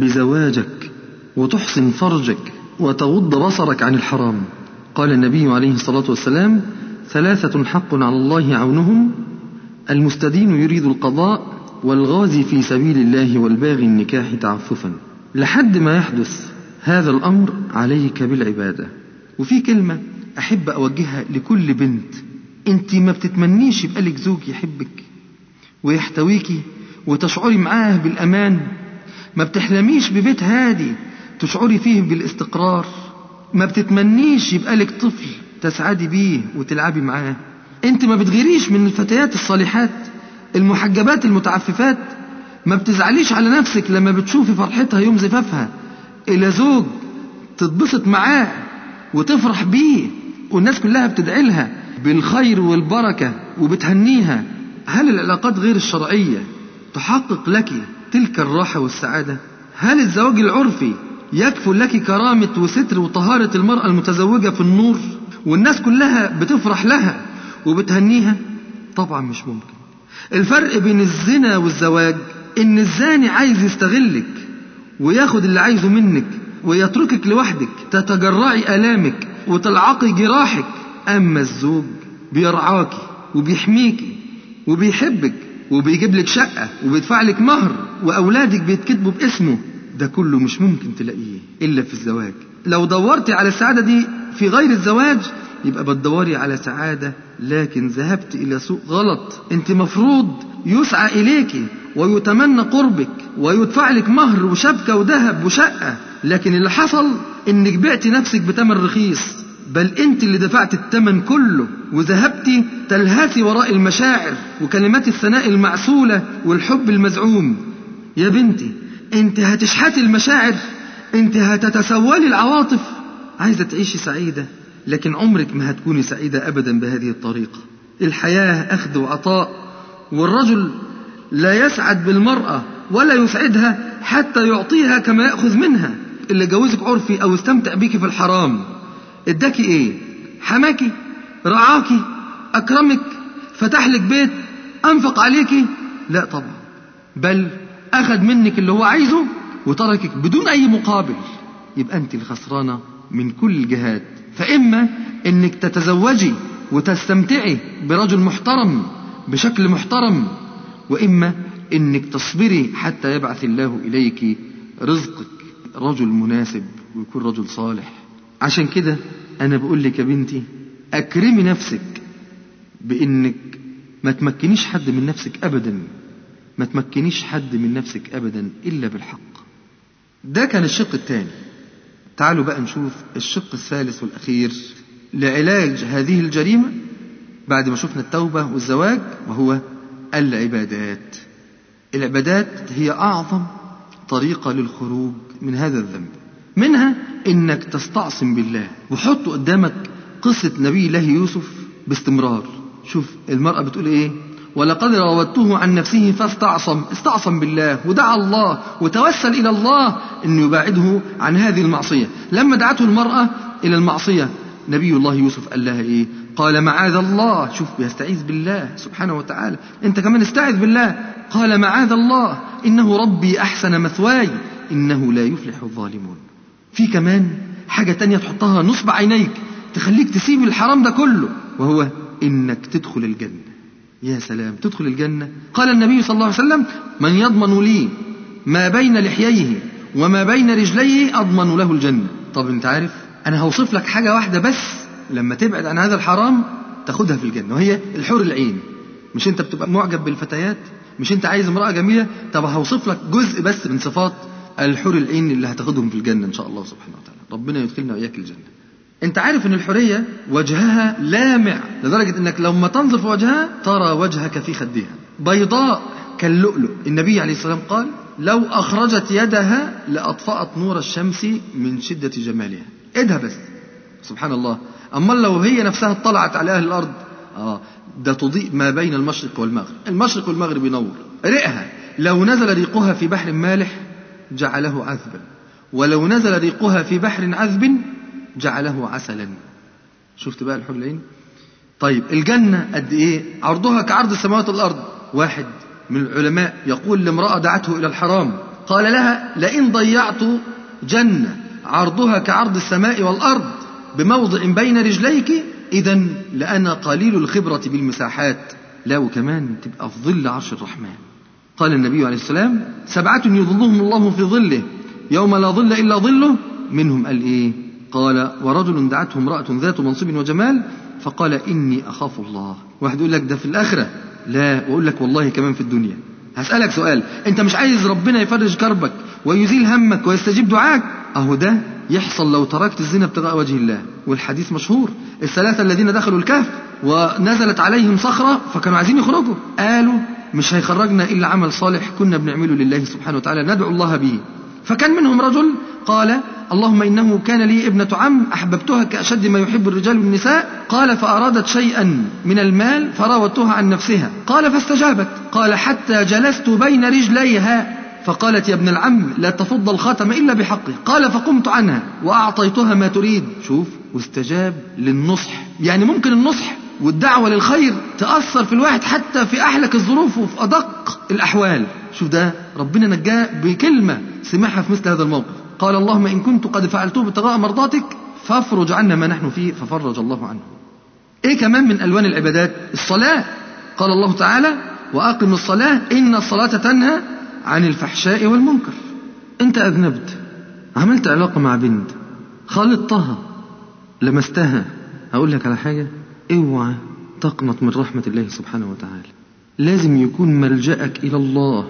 بزواجك وتحسن فرجك وتغض بصرك عن الحرام قال النبي عليه الصلاة والسلام ثلاثة حق على الله عونهم المستدين يريد القضاء والغازي في سبيل الله والباغي النكاح تعففا لحد ما يحدث هذا الأمر عليك بالعبادة وفي كلمة أحب أوجهها لكل بنت أنت ما بتتمنيش يبقى لك زوج يحبك ويحتويكي وتشعري معاه بالأمان ما بتحلميش ببيت هادي تشعري فيه بالاستقرار ما بتتمنيش يبقى لك طفل تسعدي بيه وتلعبي معاه انت ما بتغيريش من الفتيات الصالحات المحجبات المتعففات ما بتزعليش على نفسك لما بتشوفي فرحتها يوم زفافها إلى زوج تتبسط معاه وتفرح بيه والناس كلها بتدعي لها بالخير والبركة وبتهنيها هل العلاقات غير الشرعية تحقق لك تلك الراحة والسعادة هل الزواج العرفي يكفل لك كرامة وستر وطهارة المرأة المتزوجة في النور والناس كلها بتفرح لها وبتهنيها طبعا مش ممكن الفرق بين الزنا والزواج ان الزاني عايز يستغلك وياخد اللي عايزه منك ويتركك لوحدك تتجرعي آلامك وتلعقي جراحك أما الزوج بيرعاكي وبيحميكي وبيحبك وبيجيب لك شقة وبيدفع لك مهر وأولادك بيتكتبوا باسمه ده كله مش ممكن تلاقيه إلا في الزواج لو دورتي على السعادة دي في غير الزواج يبقى بتدوري على سعادة لكن ذهبت إلى سوق غلط أنت مفروض يسعى إليك ويتمنى قربك ويدفع لك مهر وشبكة وذهب وشقة لكن اللي حصل إنك بعتي نفسك بتمن رخيص بل انت اللي دفعت الثمن كله وذهبت تلهثي وراء المشاعر وكلمات الثناء المعسولة والحب المزعوم يا بنتي انت هتشحتي المشاعر انت هتتسولي العواطف عايزة تعيشي سعيدة لكن عمرك ما هتكوني سعيدة أبدا بهذه الطريقة الحياة أخذ وعطاء والرجل لا يسعد بالمرأة ولا يسعدها حتى يعطيها كما يأخذ منها اللي جوزك عرفي أو استمتع بيكي في الحرام اداكي ايه حماكي رعاكي أكرمك فتح لك بيت أنفق عليكي لا طبعا بل أخذ منك اللي هو عايزه وتركك بدون أي مقابل يبقى أنت الخسرانة من كل الجهات فإما أنك تتزوجي وتستمتعي برجل محترم بشكل محترم وإما أنك تصبري حتى يبعث الله إليك رزقك رجل مناسب ويكون رجل صالح عشان كده أنا بقول لك يا بنتي أكرمي نفسك بإنك ما تمكنيش حد من نفسك أبدا ما تمكنيش حد من نفسك أبدا إلا بالحق ده كان الشق الثاني تعالوا بقى نشوف الشق الثالث والأخير لعلاج هذه الجريمة بعد ما شفنا التوبة والزواج وهو العبادات العبادات هي أعظم طريقة للخروج من هذا الذنب منها إنك تستعصم بالله وحط قدامك قصة نبي الله يوسف باستمرار شوف المرأة بتقول إيه ولقد راودته عن نفسه فاستعصم استعصم بالله ودعا الله وتوسل إلى الله أن يباعده عن هذه المعصية لما دعته المرأة إلى المعصية نبي الله يوسف قال لها إيه قال معاذ الله شوف بيستعيذ بالله سبحانه وتعالى أنت كمان استعذ بالله قال معاذ الله إنه ربي أحسن مثواي إنه لا يفلح الظالمون في كمان حاجة تانية تحطها نصب عينيك تخليك تسيب الحرام ده كله وهو إنك تدخل الجنة يا سلام تدخل الجنة قال النبي صلى الله عليه وسلم من يضمن لي ما بين لحييه وما بين رجليه أضمن له الجنة طب انت عارف أنا هوصف لك حاجة واحدة بس لما تبعد عن هذا الحرام تاخدها في الجنة وهي الحور العين مش انت بتبقى معجب بالفتيات مش انت عايز امرأة جميلة طب هوصف لك جزء بس من صفات الحور العين اللي هتاخدهم في الجنة إن شاء الله سبحانه وتعالى ربنا يدخلنا وإياك الجنة انت عارف ان الحورية وجهها لامع لدرجة انك لما تنظر في وجهها ترى وجهك في خدها بيضاء كاللؤلؤ النبي عليه الصلاة والسلام قال لو أخرجت يدها لأطفأت نور الشمس من شدة جمالها ايدها بس سبحان الله أما لو هي نفسها اطلعت على أهل الأرض آه ده تضيء ما بين المشرق والمغرب المشرق والمغرب ينور ريقها لو نزل ريقها في بحر مالح جعله عذبا ولو نزل ريقها في بحر عذب جعله عسلا شفت بقى الحور العين طيب الجنة قد إيه عرضها كعرض السماوات والأرض واحد من العلماء يقول لامرأة دعته إلى الحرام قال لها لئن ضيعت جنة عرضها كعرض السماء والأرض بموضع بين رجليك إذا لأنا قليل الخبرة بالمساحات لا وكمان تبقى في ظل عرش الرحمن قال النبي عليه السلام سبعة يظلهم الله في ظله يوم لا ظل إلا ظله منهم قال إيه قال ورجل دعته امرأة ذات منصب وجمال فقال إني أخاف الله واحد يقول لك ده في الآخرة لا وأقول لك والله كمان في الدنيا هسألك سؤال أنت مش عايز ربنا يفرج كربك ويزيل همك ويستجيب دعاك أهو ده يحصل لو تركت الزنا ابتغاء وجه الله والحديث مشهور الثلاثة الذين دخلوا الكهف ونزلت عليهم صخرة فكانوا عايزين يخرجوا قالوا مش هيخرجنا إلا عمل صالح كنا بنعمله لله سبحانه وتعالى ندعو الله به فكان منهم رجل قال اللهم إنه كان لي ابنة عم أحببتها كأشد ما يحب الرجال والنساء قال فأرادت شيئا من المال فراودتها عن نفسها قال فاستجابت قال حتى جلست بين رجليها فقالت يا ابن العم لا تفض الخاتم إلا بحقه قال فقمت عنها وأعطيتها ما تريد شوف واستجاب للنصح يعني ممكن النصح والدعوة للخير تأثر في الواحد حتى في أحلك الظروف وفي أدق الأحوال شوف ده ربنا نجاه بكلمة سمعها في مثل هذا الموقف قال اللهم إن كنت قد فعلته ابتغاء مرضاتك فافرج عنا ما نحن فيه ففرج الله عنه إيه كمان من ألوان العبادات الصلاة قال الله تعالى وأقم الصلاة إن الصلاة تنهى عن الفحشاء والمنكر أنت أذنبت عملت علاقة مع بنت خالطتها لمستها هقول لك على حاجة اوعى تقنط من رحمة الله سبحانه وتعالى لازم يكون ملجأك إلى الله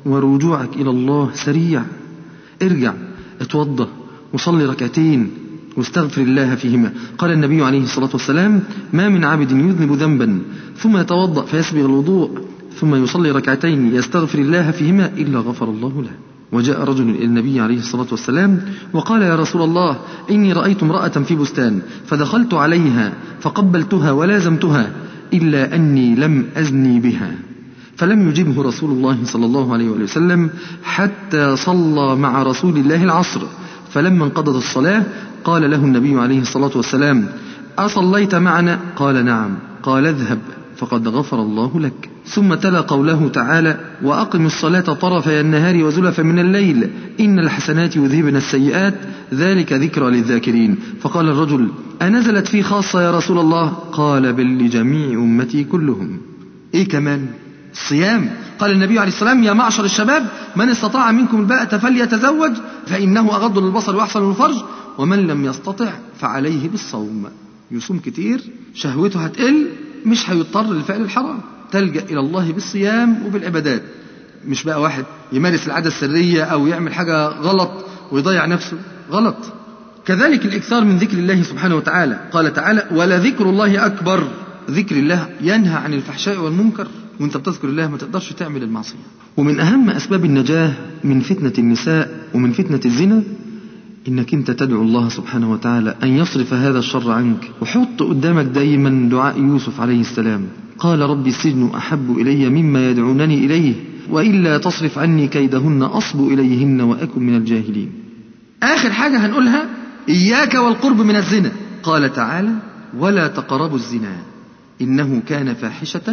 ورجوعك إلى الله سريع ارجع اتوضى وصلي ركعتين واستغفر الله فيهما قال النبي عليه الصلاة والسلام ما من عبد يذنب ذنبا ثم يتوضأ فيسبغ الوضوء ثم يصلي ركعتين يستغفر الله فيهما إلا غفر الله له وجاء رجل إلى النبي عليه الصلاة والسلام وقال يا رسول الله إني رأيت امرأة في بستان فدخلت عليها فقبلتها ولازمتها إلا أني لم أزني بها فلم يجبه رسول الله صلى الله عليه وسلم حتى صلى مع رسول الله العصر فلما انقضت الصلاة قال له النبي عليه الصلاة والسلام أصليت معنا قال نعم قال اذهب فقد غفر الله لك ثم تلا قوله تعالى وأقم الصلاة طرفي النهار وزلفا من الليل إن الحسنات يذهبن السيئات ذلك ذكرى للذاكرين فقال الرجل أنزلت في خاصة يا رسول الله قال بل لجميع أمتي كلهم إيه كمان الصيام قال النبي عليه السلام يا معشر الشباب من استطاع منكم الباءة فليتزوج فإنه أغض للبصر وأحسن للفرج ومن لم يستطع فعليه بالصوم يصوم كتير شهوته هتقل مش هيضطر لفعل الحرام تلجأ إلى الله بالصيام وبالعبادات مش بقى واحد يمارس العادة السرية أو يعمل حاجة غلط ويضيع نفسه غلط كذلك الإكثار من ذكر الله سبحانه وتعالى قال تعالى ولذكر الله أكبر ذكر الله ينهى عن الفحشاء والمنكر وانت بتذكر الله ما تقدرش تعمل المعصية ومن أهم أسباب النجاة من فتنة النساء ومن فتنة الزنا إنك أنت تدعو الله سبحانه وتعالى أن يصرف هذا الشر عنك وحط قدامك دايما دعاء يوسف عليه السلام قال رب السجن أحب إلي مما يدعونني إليه وإلا تصرف عني كيدهن أصب إليهن وأكن من الجاهلين آخر حاجة هنقولها إياك والقرب من الزنا قال تعالى ولا تقربوا الزنا إنه كان فاحشة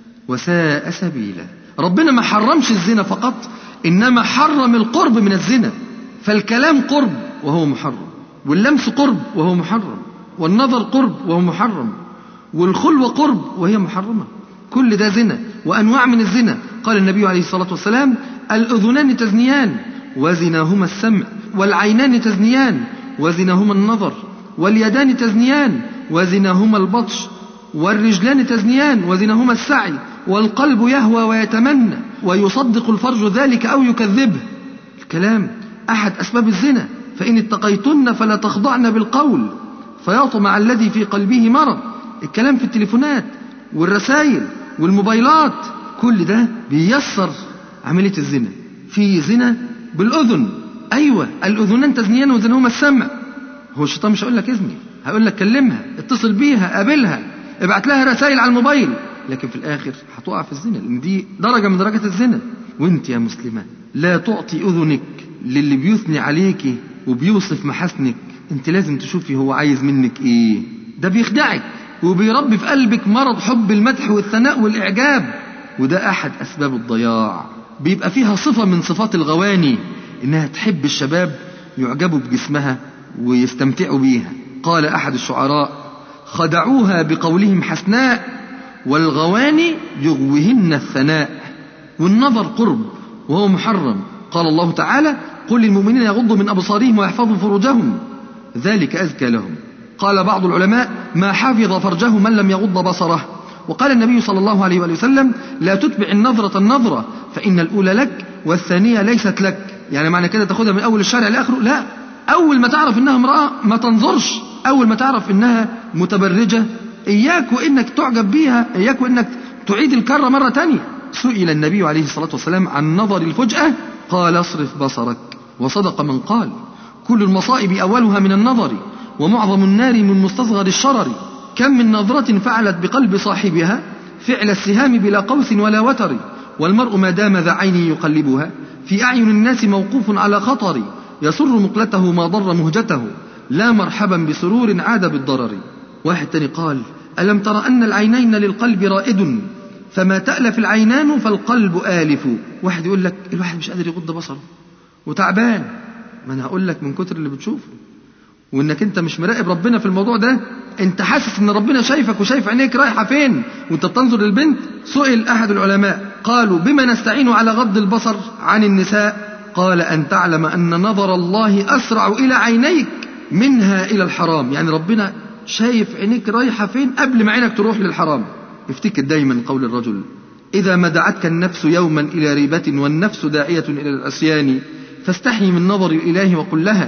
وساء سبيلا ربنا ما حرمش الزنا فقط إنما حرم القرب من الزنا فالكلام قرب وهو محرم واللمس قرب وهو محرم والنظر قرب وهو محرم والخلوة قرب وهي محرمة كل ده زنا وأنواع من الزنا قال النبي عليه الصلاة والسلام الأذنان تزنيان وزناهما السمع والعينان تزنيان وزناهما النظر واليدان تزنيان وزناهما البطش والرجلان تزنيان وزناهما السعي والقلب يهوى ويتمنى ويصدق الفرج ذلك أو يكذبه الكلام أحد أسباب الزنا فإن اتقيتن فلا تخضعن بالقول فيطمع الذي في قلبه مرض الكلام في التليفونات والرسائل والموبايلات كل ده بيسر عملية الزنا في زنا بالأذن أيوة الأذنان تزنيان وزنهما السمع هو الشيطان مش هيقول لك اذني هيقول لك كلمها اتصل بيها قابلها ابعت لها رسائل على الموبايل لكن في الآخر هتقع في الزنا لأن دي درجة من درجات الزنا وانت يا مسلمة لا تعطي أذنك للي بيثني عليكي وبيوصف محاسنك انت لازم تشوفي هو عايز منك ايه ده بيخدعك وبيربي في قلبك مرض حب المدح والثناء والإعجاب وده أحد أسباب الضياع بيبقى فيها صفة من صفات الغواني إنها تحب الشباب يعجبوا بجسمها ويستمتعوا بيها قال أحد الشعراء خدعوها بقولهم حسناء والغواني يغوهن الثناء والنظر قرب وهو محرم قال الله تعالى قل للمؤمنين يغضوا من أبصارهم ويحفظوا فروجهم ذلك أزكى لهم قال بعض العلماء ما حفظ فرجه من لم يغض بصره وقال النبي صلى الله عليه وآله وسلم لا تتبع النظرة النظرة فإن الأولى لك والثانية ليست لك يعني معنى كده تاخدها من أول الشارع لآخره لا أول ما تعرف إنها امرأة ما تنظرش أول ما تعرف إنها متبرجة إياك وإنك تعجب بيها إياك وإنك تعيد الكرة مرة تانية سئل النبي عليه الصلاة والسلام عن نظر الفجأة قال اصرف بصرك وصدق من قال كل المصائب أولها من النظر ومعظم النار من مستصغر الشرر كم من نظرة فعلت بقلب صاحبها فعل السهام بلا قوس ولا وتر والمرء ما دام ذا عين يقلبها في أعين الناس موقوف على خطر يسر مقلته ما ضر مهجته لا مرحبا بسرور عاد بالضرر واحد تاني قال ألم تر أن العينين للقلب رائد فما تألف العينان فالقلب آلف واحد يقول لك الواحد مش قادر يغض بصره وتعبان ما أنا هقول لك من كتر اللي بتشوفه وانك انت مش مراقب ربنا في الموضوع ده انت حاسس ان ربنا شايفك وشايف عينيك رايحه فين وانت بتنظر للبنت سئل احد العلماء قالوا بما نستعين على غض البصر عن النساء قال ان تعلم ان نظر الله اسرع الى عينيك منها الى الحرام يعني ربنا شايف عينيك رايحه فين قبل ما عينك تروح للحرام افتكر دايما قول الرجل اذا ما دعتك النفس يوما الى ريبه والنفس داعيه الى العصيان فاستحي من نظر الاله وقل لها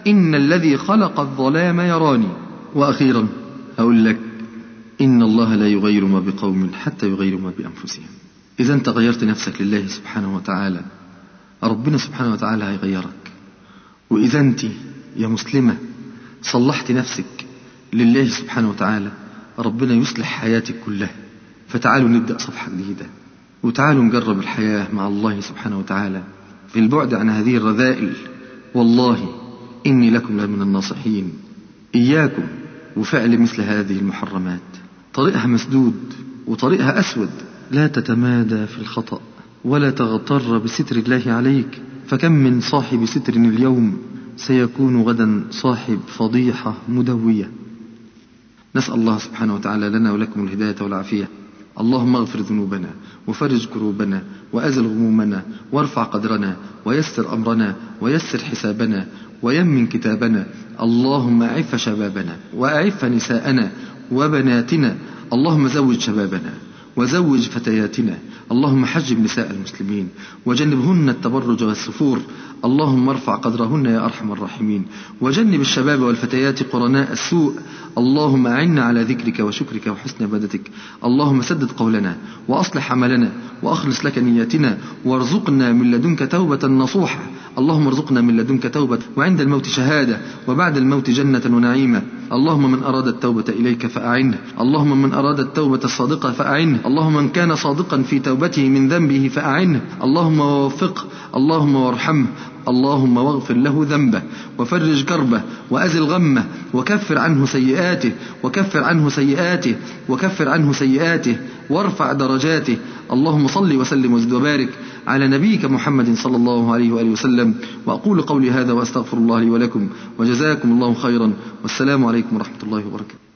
إن الذي خلق الظلام يراني وأخيرا أقول لك إن الله لا يغير ما بقوم حتى يغيروا ما بأنفسهم إذا أنت غيرت نفسك لله سبحانه وتعالى ربنا سبحانه وتعالى هيغيرك وإذا أنت يا مسلمة صلحت نفسك لله سبحانه وتعالى ربنا يصلح حياتك كلها فتعالوا نبدأ صفحة جديدة وتعالوا نجرب الحياة مع الله سبحانه وتعالى في البعد عن هذه الرذائل والله إني لكم لمن الناصحين إياكم وفعل مثل هذه المحرمات طريقها مسدود وطريقها أسود لا تتمادى في الخطأ ولا تغتر بستر الله عليك فكم من صاحب ستر اليوم سيكون غدا صاحب فضيحة مدوية نسأل الله سبحانه وتعالى لنا ولكم الهداية والعافية اللهم اغفر ذنوبنا وفرج كروبنا وأزل غمومنا وارفع قدرنا ويسر أمرنا ويسر حسابنا ويمن كتابنا اللهم أعف شبابنا وأعف نساءنا وبناتنا اللهم زوج شبابنا وزوج فتياتنا اللهم حجب نساء المسلمين وجنبهن التبرج والسفور اللهم ارفع قدرهن يا أرحم الراحمين وجنب الشباب والفتيات قرناء السوء اللهم أعنا على ذكرك وشكرك وحسن عبادتك اللهم سدد قولنا وأصلح عملنا وأخلص لك نياتنا وارزقنا من لدنك توبة نصوحة اللهم ارزقنا من لدنك توبة وعند الموت شهادة وبعد الموت جنة ونعيمة اللهم من أراد التوبة إليك فأعنه اللهم من أراد التوبة الصادقة فأعنه اللهم من كان صادقا في توبته من ذنبه فأعنه اللهم ووفقه اللهم وارحمه اللهم واغفر له ذنبه وفرج كربه وأزل غمه وكفر عنه سيئاته وكفر عنه سيئاته وكفر عنه سيئاته وارفع درجاته اللهم صل وسلم وزد وبارك على نبيك محمد صلى الله عليه وآله وسلم وأقول قولي هذا وأستغفر الله لي ولكم وجزاكم الله خيرا والسلام عليكم ورحمة الله وبركاته